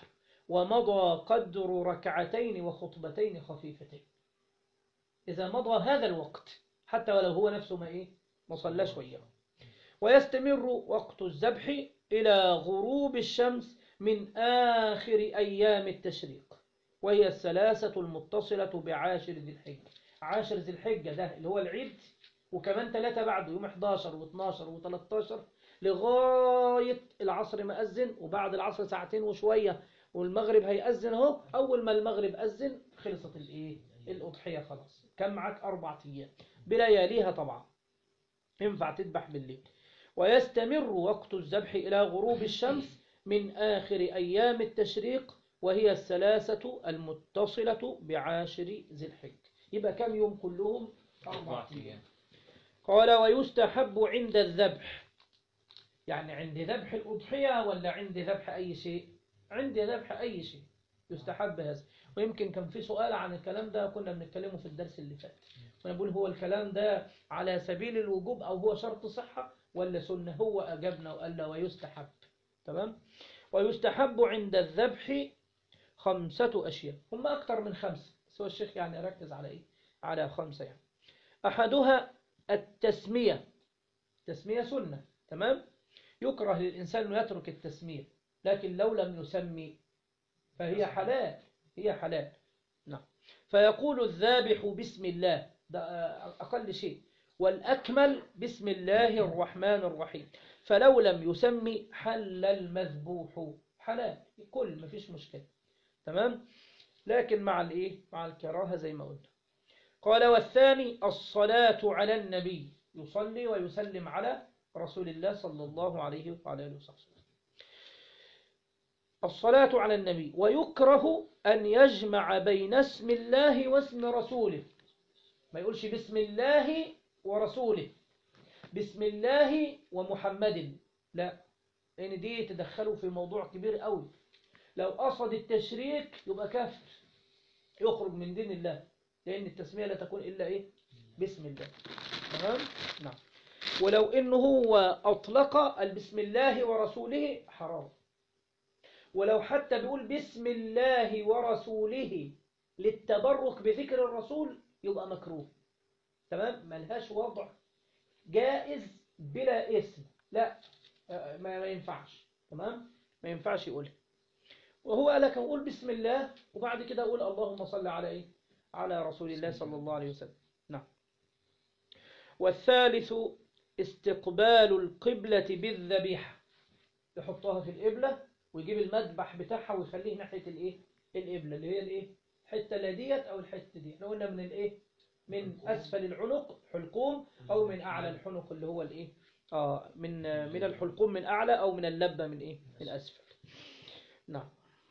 A: ومضى قدر ركعتين وخطبتين خفيفتين إذا مضى هذا الوقت حتى ولو هو نفسه ما إيه ما صلاش وياه ويستمر وقت الذبح إلى غروب الشمس من آخر أيام التشريق وهي الثلاثة المتصلة بعاشر ذي الحجة عاشر ذي الحجة ده اللي هو العيد وكمان ثلاثة بعده يوم 11 و12 و13 لغاية العصر ما أذن وبعد العصر ساعتين وشوية والمغرب هيأذن اهو أول ما المغرب أذن خلصت الإيه الأضحية خلاص كان معاك أربع أيام بلياليها طبعا ينفع تذبح بالليل ويستمر وقت الذبح إلى غروب الشمس من آخر أيام التشريق وهي الثلاثة المتصلة بعاشر ذي الحج يبقى كم يوم كلهم أربعة أيام قال ويستحب عند الذبح يعني عند ذبح الأضحية ولا عند ذبح أي شيء عند ذبح أي شيء يستحب هذا ويمكن كان في سؤال عن الكلام ده كنا بنتكلمه في الدرس اللي فات ونقول هو الكلام ده على سبيل الوجوب أو هو شرط صحة ولا سنة هو أجبنا وقال له ويستحب تمام ويستحب عند الذبح خمسة أشياء هم أكثر من خمسة بس هو الشيخ يعني ركز على إيه على خمسة يعني أحدها التسمية تسمية سنة تمام يكره للإنسان أنه يترك التسمية لكن لو لم يسمي فهي حلال هي حلال نعم فيقول الذابح بسم الله ده أقل شيء والأكمل بسم الله الرحمن الرحيم فلو لم يسمي حل المذبوح حلال كل ما فيش مشكلة تمام لكن مع الايه مع الكراهة زي ما قلنا قال والثاني الصلاة على النبي يصلي ويسلم على رسول الله صلى الله عليه وعلى اله وصحبه الصلاة على النبي ويكره أن يجمع بين اسم الله واسم رسوله ما يقولش بسم الله ورسوله بسم الله ومحمد لا لأن دي تدخلوا في موضوع كبير قوي لو قصد التشريك يبقى كافر يخرج من دين الله لأن التسمية لا تكون إلا إيه بسم الله تمام نعم ولو إنه هو أطلق البسم الله ورسوله حرام ولو حتى بيقول بسم الله ورسوله للتبرك بذكر الرسول يبقى مكروه تمام ملهاش وضع جائز بلا اسم لا ما ينفعش تمام ما ينفعش يقولها وهو قال لك أقول بسم الله وبعد كده أقول اللهم صل على إيه على رسول الله صلى الله عليه وسلم نعم والثالث استقبال القبلة بالذبيحة يحطها في القبلة ويجيب المذبح بتاعها ويخليه ناحية الإيه القبلة اللي هي الإيه الحتة لا ديت أو الحتة دي احنا قلنا من الإيه من أسفل العنق حلقوم أو من أعلى الحنق اللي هو الإيه آه من من الحلقوم من أعلى أو من اللبة من إيه من أسفل نعم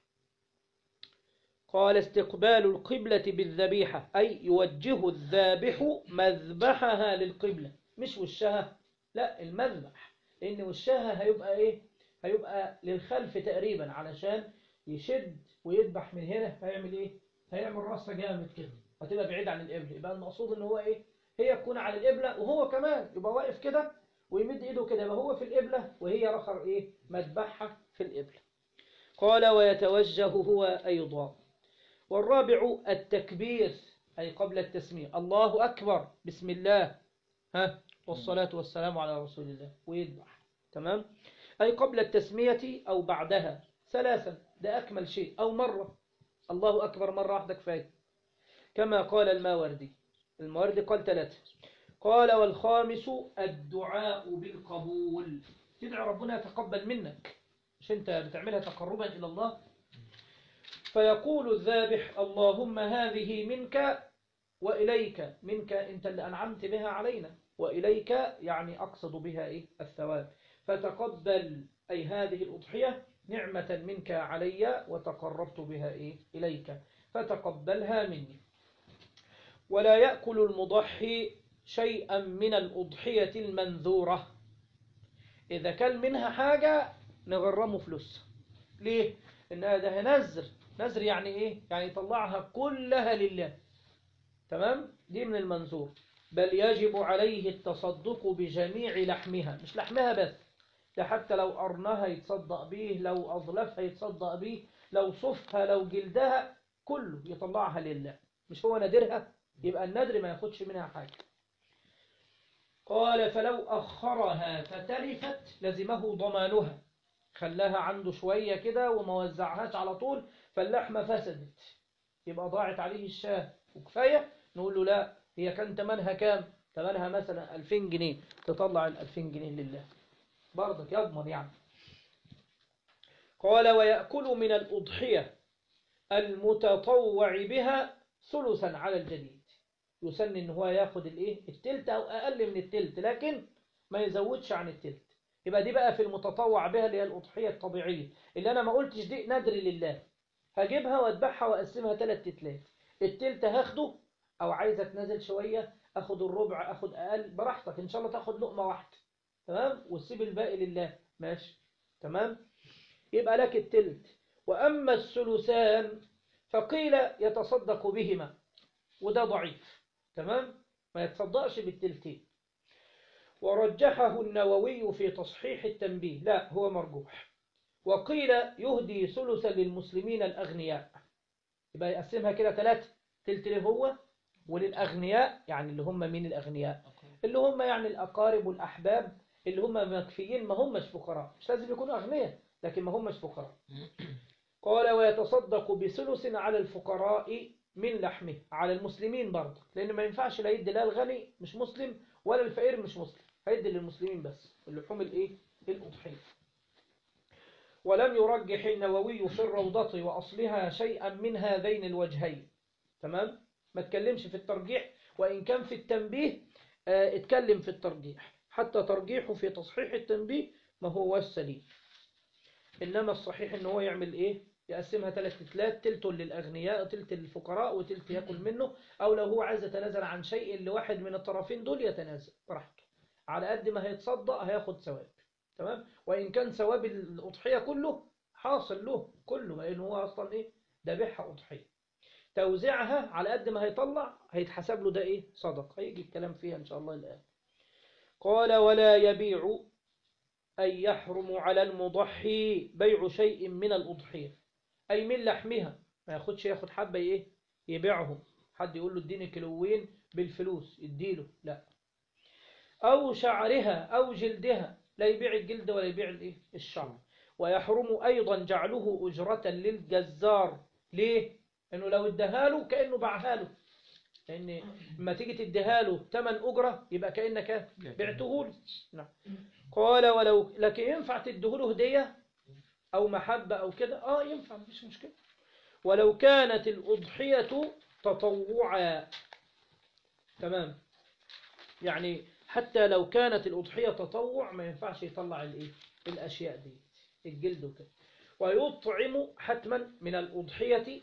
A: قال استقبال القبلة بالذبيحة أي يوجه الذابح مذبحها للقبلة مش وشها لا المذبح لأن وشها هيبقى إيه هيبقى للخلف تقريبا علشان يشد ويذبح من هنا هيعمل إيه هيعمل راسها جامد كده هتبقى بعيد عن القبلة يبقى المقصود إن هو إيه هي تكون على القبلة وهو كمان يبقى واقف كده ويمد إيده كده يبقى هو في القبلة وهي رخر إيه مذبحها في القبلة قال ويتوجه هو أيضا والرابع التكبير أي قبل التسمية الله أكبر بسم الله ها والصلاة والسلام على رسول الله ويذبح تمام أي قبل التسمية أو بعدها ثلاثا ده أكمل شيء أو مرة الله أكبر مرة واحدة كفاية كما قال الماوردي الماوردي قال ثلاثة قال والخامس الدعاء بالقبول تدعي ربنا يتقبل منك مش أنت بتعملها تقربا إلى الله فيقول الذابح اللهم هذه منك وإليك منك أنت اللي أنعمت بها علينا وإليك يعني أقصد بها إيه الثواب فتقبل أي هذه الأضحية نعمة منك علي وتقربت بها إيه إليك فتقبلها مني ولا يأكل المضحي شيئا من الأضحية المنذورة إذا كان منها حاجة نغرمه فلوس ليه؟ إن هذا نذر نذر يعني إيه؟ يعني يطلعها كلها لله تمام؟ دي من المنذور بل يجب عليه التصدق بجميع لحمها مش لحمها بس ده حتى لو أرنها يتصدق به لو أضلفها يتصدق به لو صفها لو جلدها كله يطلعها لله مش هو نادرها يبقى النادر ما ياخدش منها حاجة قال فلو أخرها فتلفت لزمه ضمانها خلاها عنده شوية كده وما وزعهاش على طول فاللحمة فسدت يبقى ضاعت عليه الشاه وكفاية نقول له لا هي كان تمنها كام تمنها مثلا 2000 جنيه تطلع ال 2000 جنيه لله برضك يضمن يعني قال ويأكل من الأضحية المتطوع بها ثلثا على الجديد يسن ان هو ياخد الايه التلت او اقل من التلت لكن ما يزودش عن التلت يبقى دي بقى في المتطوع بها اللي هي الأضحية الطبيعية اللي أنا ما قلتش دي ندر لله هجيبها وأذبحها وأقسمها ثلاث تلات التلت هاخده أو عايز أتنازل شوية أخد الربع أخد أقل براحتك إن شاء الله تاخد لقمة واحدة تمام وتسيب الباقي لله ماشي تمام يبقى لك التلت وأما الثلثان فقيل يتصدق بهما وده ضعيف تمام ما يتصدقش بالتلتين ورجحه النووي في تصحيح التنبيه لا هو مرجوح وقيل يهدي ثلثا للمسلمين الأغنياء يبقى يقسمها كده ثلاثة تلت له هو وللأغنياء يعني اللي هم مين الأغنياء اللي هم يعني الأقارب والأحباب اللي هم مكفيين ما همش فقراء مش لازم يكونوا أغنياء لكن ما همش فقراء قال ويتصدق بثلث على الفقراء من لحمه على المسلمين برضه لأن ما ينفعش لا يدي لا الغني مش مسلم ولا الفقير مش مسلم هيدي للمسلمين بس اللحوم الايه الأضحية ولم يرجح النووي في الروضة وأصلها شيئا من هذين الوجهين تمام ما اتكلمش في الترجيح وإن كان في التنبيه اه اتكلم في الترجيح حتى ترجيحه في تصحيح التنبيه ما هو السليم إنما الصحيح إن هو يعمل إيه يقسمها ثلاث تلات تلت للأغنياء وتلت للفقراء وتلت يأكل منه أو لو هو عايز يتنازل عن شيء لواحد من الطرفين دول يتنازل براحته على قد ما هيتصدق هياخد ثواب تمام وإن كان ثواب الأضحية كله حاصل له كله لأن هو أصلا إيه ذبحها أضحية توزيعها على قد ما هيطلع هيتحسب له ده إيه صدق هيجي الكلام فيها إن شاء الله الآن قال ولا يبيع أن يحرم على المضحي بيع شيء من الأضحية أي من لحمها ما ياخدش ياخد حبة إيه يبيعهم حد يقول له اديني كيلوين بالفلوس اديله لا أو شعرها أو جلدها لا يبيع الجلد ولا يبيع الايه الشعر ويحرم أيضا جعله أجرة للجزار ليه؟ إنه لو اداها له كأنه باعها له لأن لما تيجي تديها له ثمن أجرة يبقى كأنك بعته له نعم قال ولو لكن ينفع تديه له هدية أو محبة أو كده آه ينفع مفيش مشكلة ولو كانت الأضحية تطوعا تمام يعني حتى لو كانت الأضحية تطوع ما ينفعش يطلع الإيه الأشياء دي الجلد وكده ويطعم حتما من الأضحية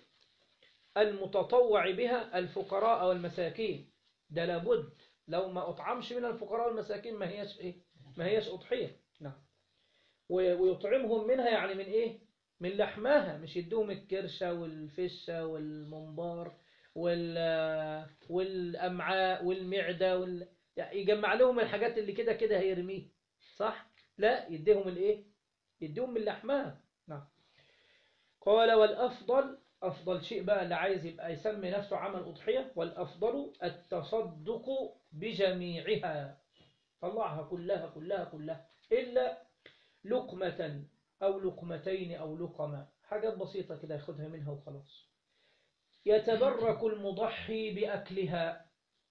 A: المتطوع بها الفقراء والمساكين ده لابد لو ما أطعمش من الفقراء والمساكين ما هيش إيه ما هيش أضحية نعم ويطعمهم منها يعني من إيه من لحمها مش يدوهم الكرشة والفشة والمنبار وال والأمعاء والمعدة وال... يعني يجمع لهم الحاجات اللي كده كده هيرميه صح لا يديهم الايه يديهم من لحمها نعم قال والافضل افضل شيء بقى اللي عايز يبقى يسمي نفسه عمل اضحيه والافضل التصدق بجميعها طلعها كلها كلها كلها الا لقمه او لقمتين او لقمه حاجات بسيطه كده ياخدها منها وخلاص يتبرك المضحي باكلها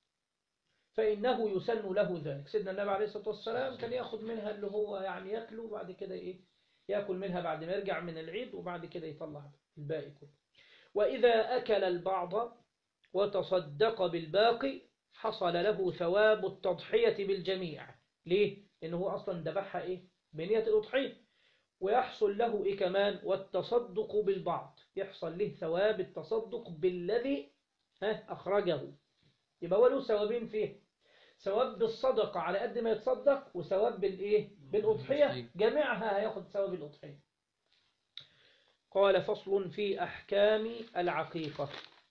A: فإنه يسن له ذلك سيدنا النبي عليه الصلاة والسلام كان يأخذ منها اللي هو يعني يأكله وبعد كده إيه يأكل منها بعد ما يرجع من العيد وبعد كده يطلع الباقي كله وإذا أكل البعض وتصدق بالباقي حصل له ثواب التضحية بالجميع ليه؟ لأنه هو أصلا ذبحها إيه؟ بنية الأضحية ويحصل له إيه كمان والتصدق بالبعض يحصل له ثواب التصدق بالذي ها أخرجه يبقى هو له ثوابين فيه ثواب بالصدقة على قد ما يتصدق وثواب بالإيه بالأضحية جميعها هياخد ثواب الأضحية قال فصل في أحكام العقيقة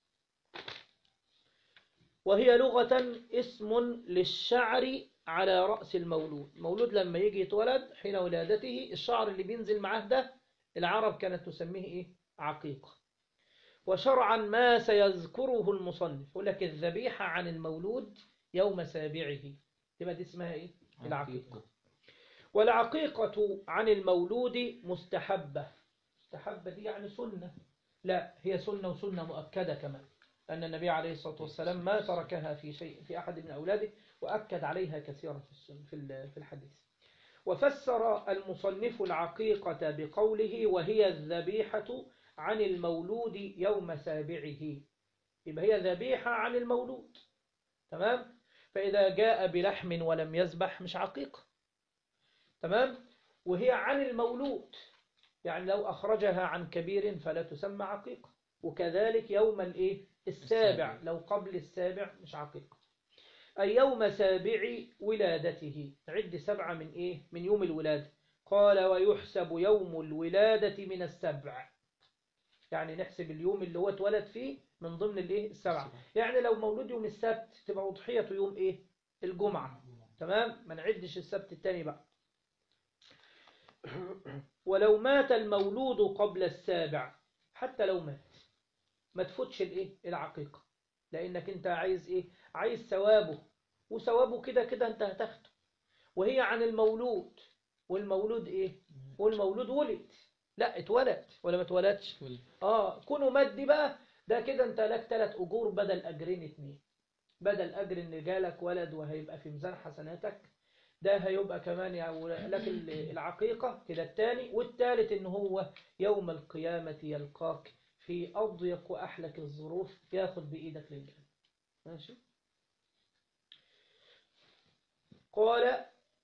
A: وهي لغة اسم للشعر على رأس المولود مولود لما يجي يتولد حين ولادته الشعر اللي بينزل معاه ده العرب كانت تسميه إيه عقيقة وشرعا ما سيذكره المصنف يقول لك الذبيحة عن المولود يوم سابعه يبقى دي اسمها ايه العقيقة والعقيقة عن المولود مستحبة مستحبة دي يعني سنة لا هي سنة وسنة مؤكدة كمان أن النبي عليه الصلاة والسلام ما تركها في شيء في أحد من أولاده وأكد عليها كثيرا في السنة في ال- في الحديث وفسر المصنف العقيقة بقوله وهي الذبيحة عن المولود يوم سابعه يبقى هي ذبيحة عن المولود تمام فإذا جاء بلحم ولم يذبح مش عقيقة تمام وهي عن المولود يعني لو أخرجها عن كبير فلا تسمى عقيقة وكذلك يوم الايه السابع
C: السابع.
A: لو قبل السابع مش عقيقة أي يوم سابع ولادته عد سبعة من إيه من يوم الولادة قال ويحسب يوم الولادة من السبع يعني نحسب اليوم اللي هو اتولد فيه من ضمن الايه السبعة يعني لو مولود يوم السبت تبقى أضحيته يوم ايه الجمعة تمام ما نعدش السبت التاني بقى ولو مات المولود قبل السابع حتى لو مات ما تفوتش الايه العقيقة لانك انت عايز ايه عايز ثوابه وثوابه كده كده انت هتاخده وهي عن المولود والمولود ايه والمولود ولد لا اتولد ولا ما اتولدش اه كونه مات دي بقى ده كده انت لك ثلاث اجور بدل اجرين اتنين بدل اجر ان جالك ولد وهيبقى في ميزان حسناتك ده هيبقى كمان يعني لك ال- العقيقة كده التاني والتالت ان هو يوم القيامة يلقاك في أضيق وأحلك الظروف ياخد بإيدك للجنة ماشي قال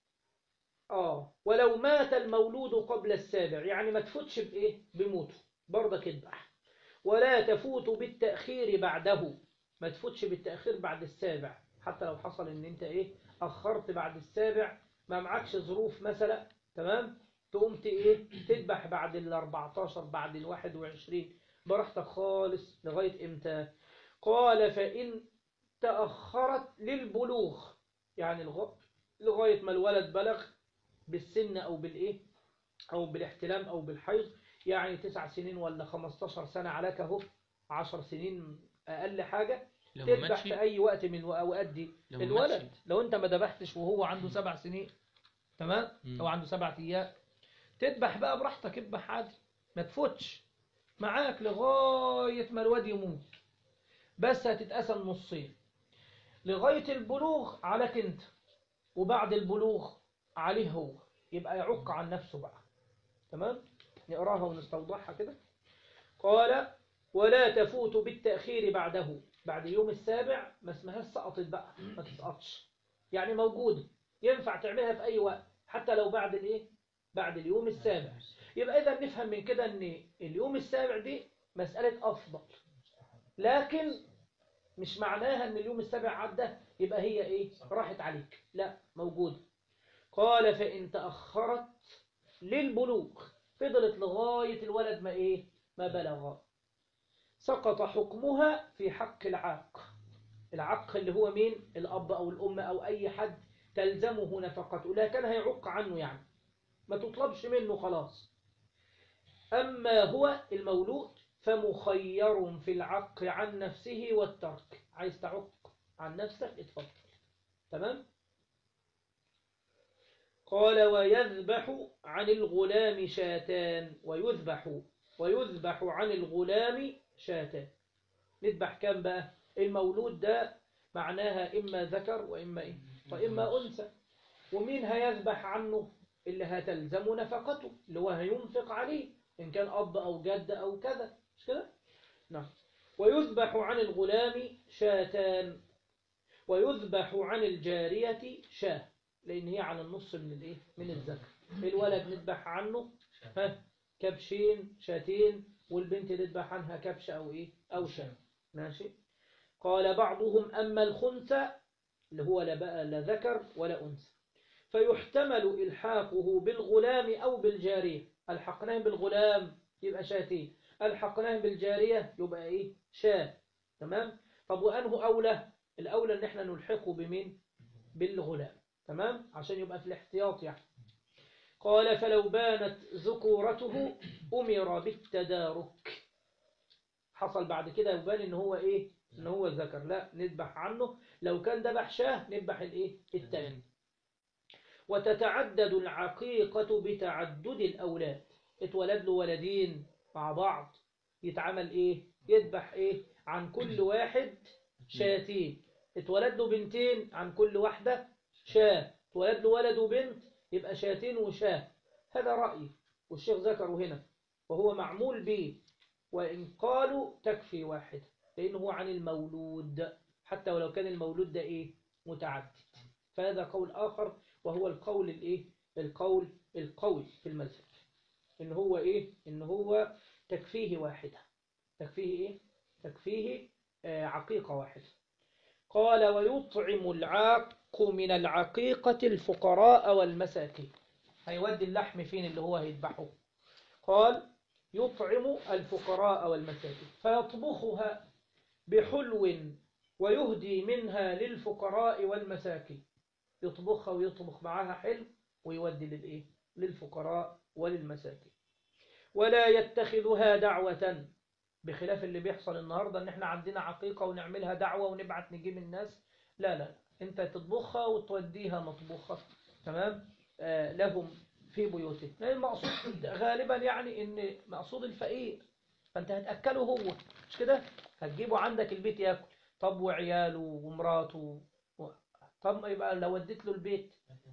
A: آه ولو مات المولود قبل السابع يعني ما تفوتش بإيه بموته برضك اذبح ولا تفوت بالتأخير بعده ما تفوتش بالتأخير بعد السابع حتى لو حصل ان انت ايه اخرت بعد السابع ما معكش ظروف مثلا تمام تقوم ت- ايه تذبح بعد ال 14 بعد ال 21 براحتك خالص لغاية امتى قال فإن تأخرت للبلوغ يعني الغ- لغاية ما الولد بلغ بالسن أو بالإيه أو بالاحتلام أو بالحيض يعني تسع سنين ولا 15 سنة عليك أهو 10 سنين أقل حاجة
C: لو ما
A: تذبح
C: ماتش
A: في أي وقت من الأوقات دي
C: لو ما
A: الولد
C: ماتش
A: لو أنت ما ذبحتش وهو عنده سبع سنين تمام
C: مم.
A: أو عنده سبع أيام تذبح بقى براحتك اذبح عادي ما تفوتش معاك لغاية ما الواد يموت بس هتتقسم نصين لغاية البلوغ عليك انت وبعد البلوغ عليه هو يبقى يعق عن نفسه بقى تمام نقراها ونستوضحها كده قال ولا تفوت بالتأخير بعده بعد اليوم السابع ما اسمهاش سقطت بقى ما تسقطش يعني موجودة ينفع تعملها في أي وقت حتى لو بعد الايه بعد اليوم السابع يبقى إذا نفهم من كده أن اليوم السابع دي مسألة أفضل لكن مش معناها أن اليوم السابع عدى يبقى هي إيه راحت عليك لا موجودة قال فإن تأخرت للبلوغ فضلت لغاية الولد ما إيه ما بلغ سقط حكمها في حق العاق العاق اللي هو مين الأب أو الأم أو أي حد تلزمه نفقته لكن هيعق عنه يعني ما تطلبش منه خلاص أما هو المولود فمخير في العق عن نفسه والترك عايز تعق عن نفسك اتفضل تمام قال ويذبح عن الغلام شاتان ويذبح ويذبح عن الغلام شاتان نذبح كام بقى المولود ده معناها إما ذكر وإما إيه وإما أنثى ومين هيذبح عنه اللي هتلزم نفقته اللي هو هينفق عليه إن كان أب أو جد أو كذا مش كده نعم ويذبح عن الغلام شاتان ويذبح عن الجارية شاه لأن هي على النص من الإيه من الذكر الولد نذبح عنه ها كبشين شاتين والبنت نذبح عنها كبش أو إيه أو شاه ماشي قال بعضهم أما الخنثى اللي هو لا بقى لا ذكر ولا أنثى فيحتمل إلحاقه بالغلام أو بالجارية ألحقناه بالغلام يبقى شاتين ألحقناه بالجارية يبقى إيه شاه تمام طب وأنه أولى الأولى إن إحنا نلحقه بمين بالغلام تمام عشان يبقى في الاحتياط يعني قال فلو بانت ذكورته أمر بالتدارك حصل بعد كده يبان ان هو ايه ان هو ذكر لا نذبح عنه لو كان ذبح شاه نذبح الايه التاني وتتعدد العقيقة بتعدد الأولاد اتولد له ولدين مع بعض يتعمل ايه يذبح ايه عن كل واحد شاتين اتولد له بنتين عن كل واحدة شاه اتولد له ولد وبنت يبقى شاتين وشاه هذا رأيي والشيخ ذكره هنا وهو معمول به وإن قالوا تكفي واحد لأنه هو عن المولود حتى ولو كان المولود ده إيه متعدد فهذا قول آخر وهو القول الإيه القول القوي في المذهب إن هو إيه إن هو تكفيه واحدة تكفيه إيه تكفيه آه عقيقة واحدة قال ويطعم العاق من العقيقة الفقراء والمساكين هيودي اللحم فين اللي هو هيذبحه قال يطعم الفقراء والمساكين فيطبخها بحلو ويهدي منها للفقراء والمساكين يطبخها ويطبخ معها حلو ويودي للإيه؟ للفقراء وللمساكين ولا يتخذها دعوة بخلاف اللي بيحصل النهاردة ان احنا عندنا عقيقة ونعملها دعوة ونبعت نجيب الناس لا لا انت تطبخها وتوديها مطبوخة تمام آه لهم في بيوتهم لأن المقصود غالبا يعني ان مقصود الفقير فانت هتأكله هو مش كده هتجيبه عندك البيت ياكل طب وعياله ومراته و... طب يبقى لو وديت له البيت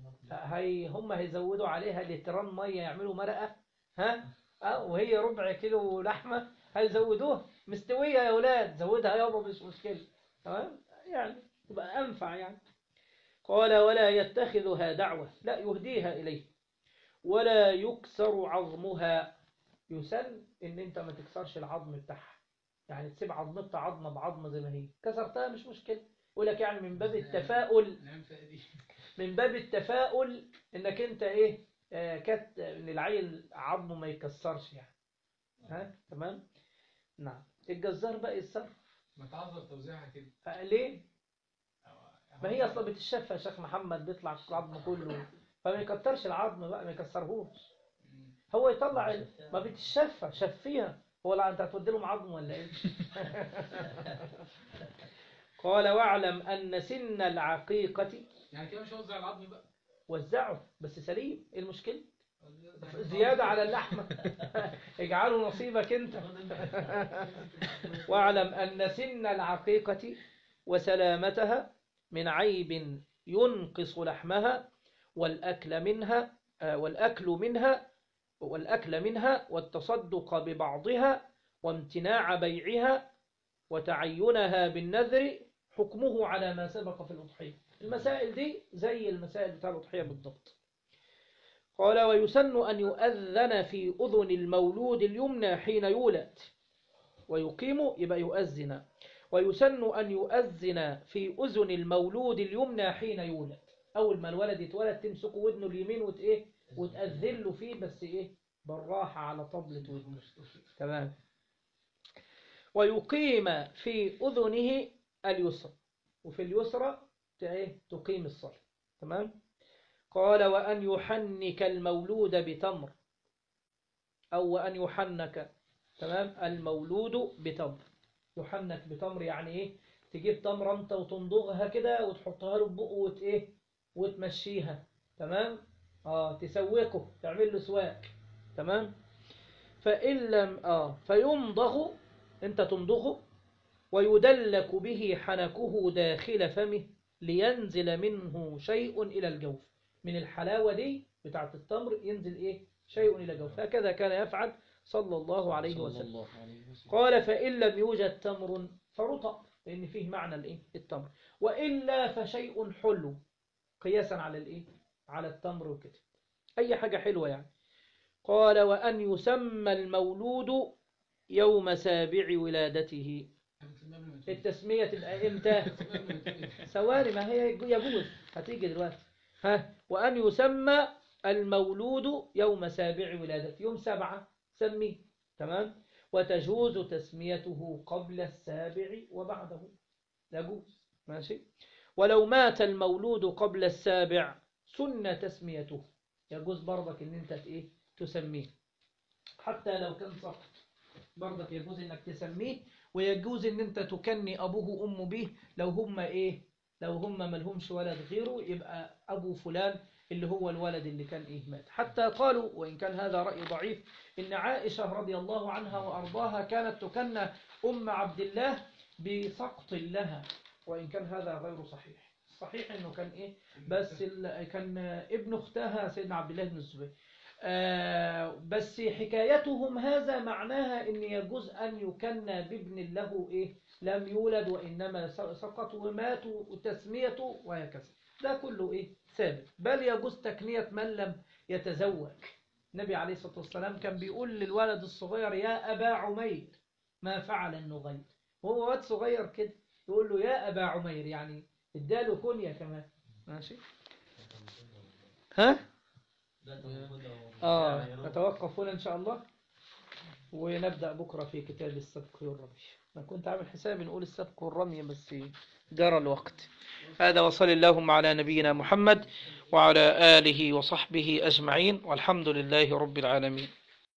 A: هي هم هيزودوا عليها لتران ميه يعملوا مرقه ها أه وهي ربع كيلو لحمه هيزودوها مستويه يا اولاد زودها يابا مش مشكله تمام يعني تبقى انفع يعني قال ولا يتخذها دعوه لا يهديها اليه ولا يكسر عظمها يسن ان انت ما تكسرش العظم بتاعها يعني تسيب عظمتها عظمه بعظمه زي ما هي كسرتها مش مشكله يقول لك يعني من باب التفاؤل من باب التفاؤل انك انت ايه آه كت ان العيل عظمه ما يكسرش يعني ها تمام نعم الجزار بقى يتصرف
C: ما تعذر توزيعها كده
A: آه، ليه ما هي اصلا بتشفى يا شيخ محمد بيطلع العظم كله فما يكترش العظم بقى ما يكسرهوش هو يطلع ال- ما بتشفى شفيها هو لا انت هتودي لهم عظم ولا ايه قال واعلم ان سن العقيقه
C: يعني كده مش هوزع العظم بقى
A: وزعه بس سليم ايه المشكله زياده على اللحمه اجعله نصيبك انت واعلم ان سن العقيقه وسلامتها من عيب ينقص لحمها والأكل منها آه، والأكل منها والأكل منها والتصدق ببعضها وامتناع بيعها وتعينها بالنذر حكمه على ما سبق في الأضحية المسائل دي زي المسائل بتاع الأضحية بالضبط قال ويسن أن يؤذن في أذن المولود اليمنى حين يولد ويقيم يبقى يؤذن ويسن أن يؤذن في أذن المولود اليمنى حين يولد أول ما الولد يتولد تمسكه ودنه اليمين وت إيه وتأذن له فيه بس إيه بالراحة على طبلة ودنه تمام ويقيم في أذنه اليسرى وفي اليسرى ت- إيه؟ تقيم الصلاة تمام قال وأن يحنك المولود بتمر أو وأن يحنك تمام المولود بتمر يحنك بتمر يعني إيه تجيب تمرة أنت وتمضغها كده وتحطها له في بقه وت إيه وتمشيها تمام اه تسوقه تعمل له سواك تمام فإن لم آه فيمضغ أنت تمضغه ويدلك به حنكه داخل فمه لينزل منه شيء إلى الجوف من الحلاوة دي بتاعة التمر ينزل إيه شيء إلى الجوف هكذا كان يفعل صلى الله عليه
D: صلى
A: وسلم
D: الله عليه وسلم
A: قال فإن لم يوجد تمر فرطب لأن فيه معنى الإيه التمر وإلا فشيء حلو قياسا على الإيه على التمر وكده أي حاجة حلوة يعني قال وأن يسمى المولود يوم سابع ولادته التسمية تبقى إمتى ثواني ما هي يجوز هتيجي دلوقتي ها وأن يسمى المولود يوم سابع ولادته يوم سبعة سميه تمام وتجوز تسميته قبل السابع وبعده يجوز ماشي ولو مات المولود قبل السابع سن تسميته يجوز برضك ان انت ايه تسميه حتى لو كان سقط برضك يجوز انك تسميه ويجوز ان انت تكني ابوه وامه به لو هم ايه لو هم ملهمش ولد غيره يبقى ابو فلان اللي هو الولد اللي كان ايه مات حتى قالوا وان كان هذا رأي ضعيف ان عائشة رضي الله عنها وارضاها كانت تكنى ام عبد الله بسقط لها وان كان هذا غير صحيح صحيح انه كان ايه بس ال- كان ابن اختها سيدنا عبد الله بن الزبير آه، بس حكايتهم هذا معناها ان يجوز ان يكنى بابن له ايه لم يولد وانما س- سقط ومات وتسميته وهكذا ده كله ايه ثابت بل يجوز تكنية من لم يتزوج النبي عليه الصلاة والسلام كان بيقول للولد الصغير يا أبا عمير ما فعل النغير وهو واد صغير كده يقول له يا أبا عمير يعني اداله كنية كمان ماشي ها آه نتوقف هنا إن شاء الله ونبدأ بكرة في كتاب السبق والرمي أنا كنت عامل حسابي نقول السبق والرمي بس جرى الوقت هذا وصل اللهم على نبينا محمد وعلى آله وصحبه أجمعين والحمد لله رب العالمين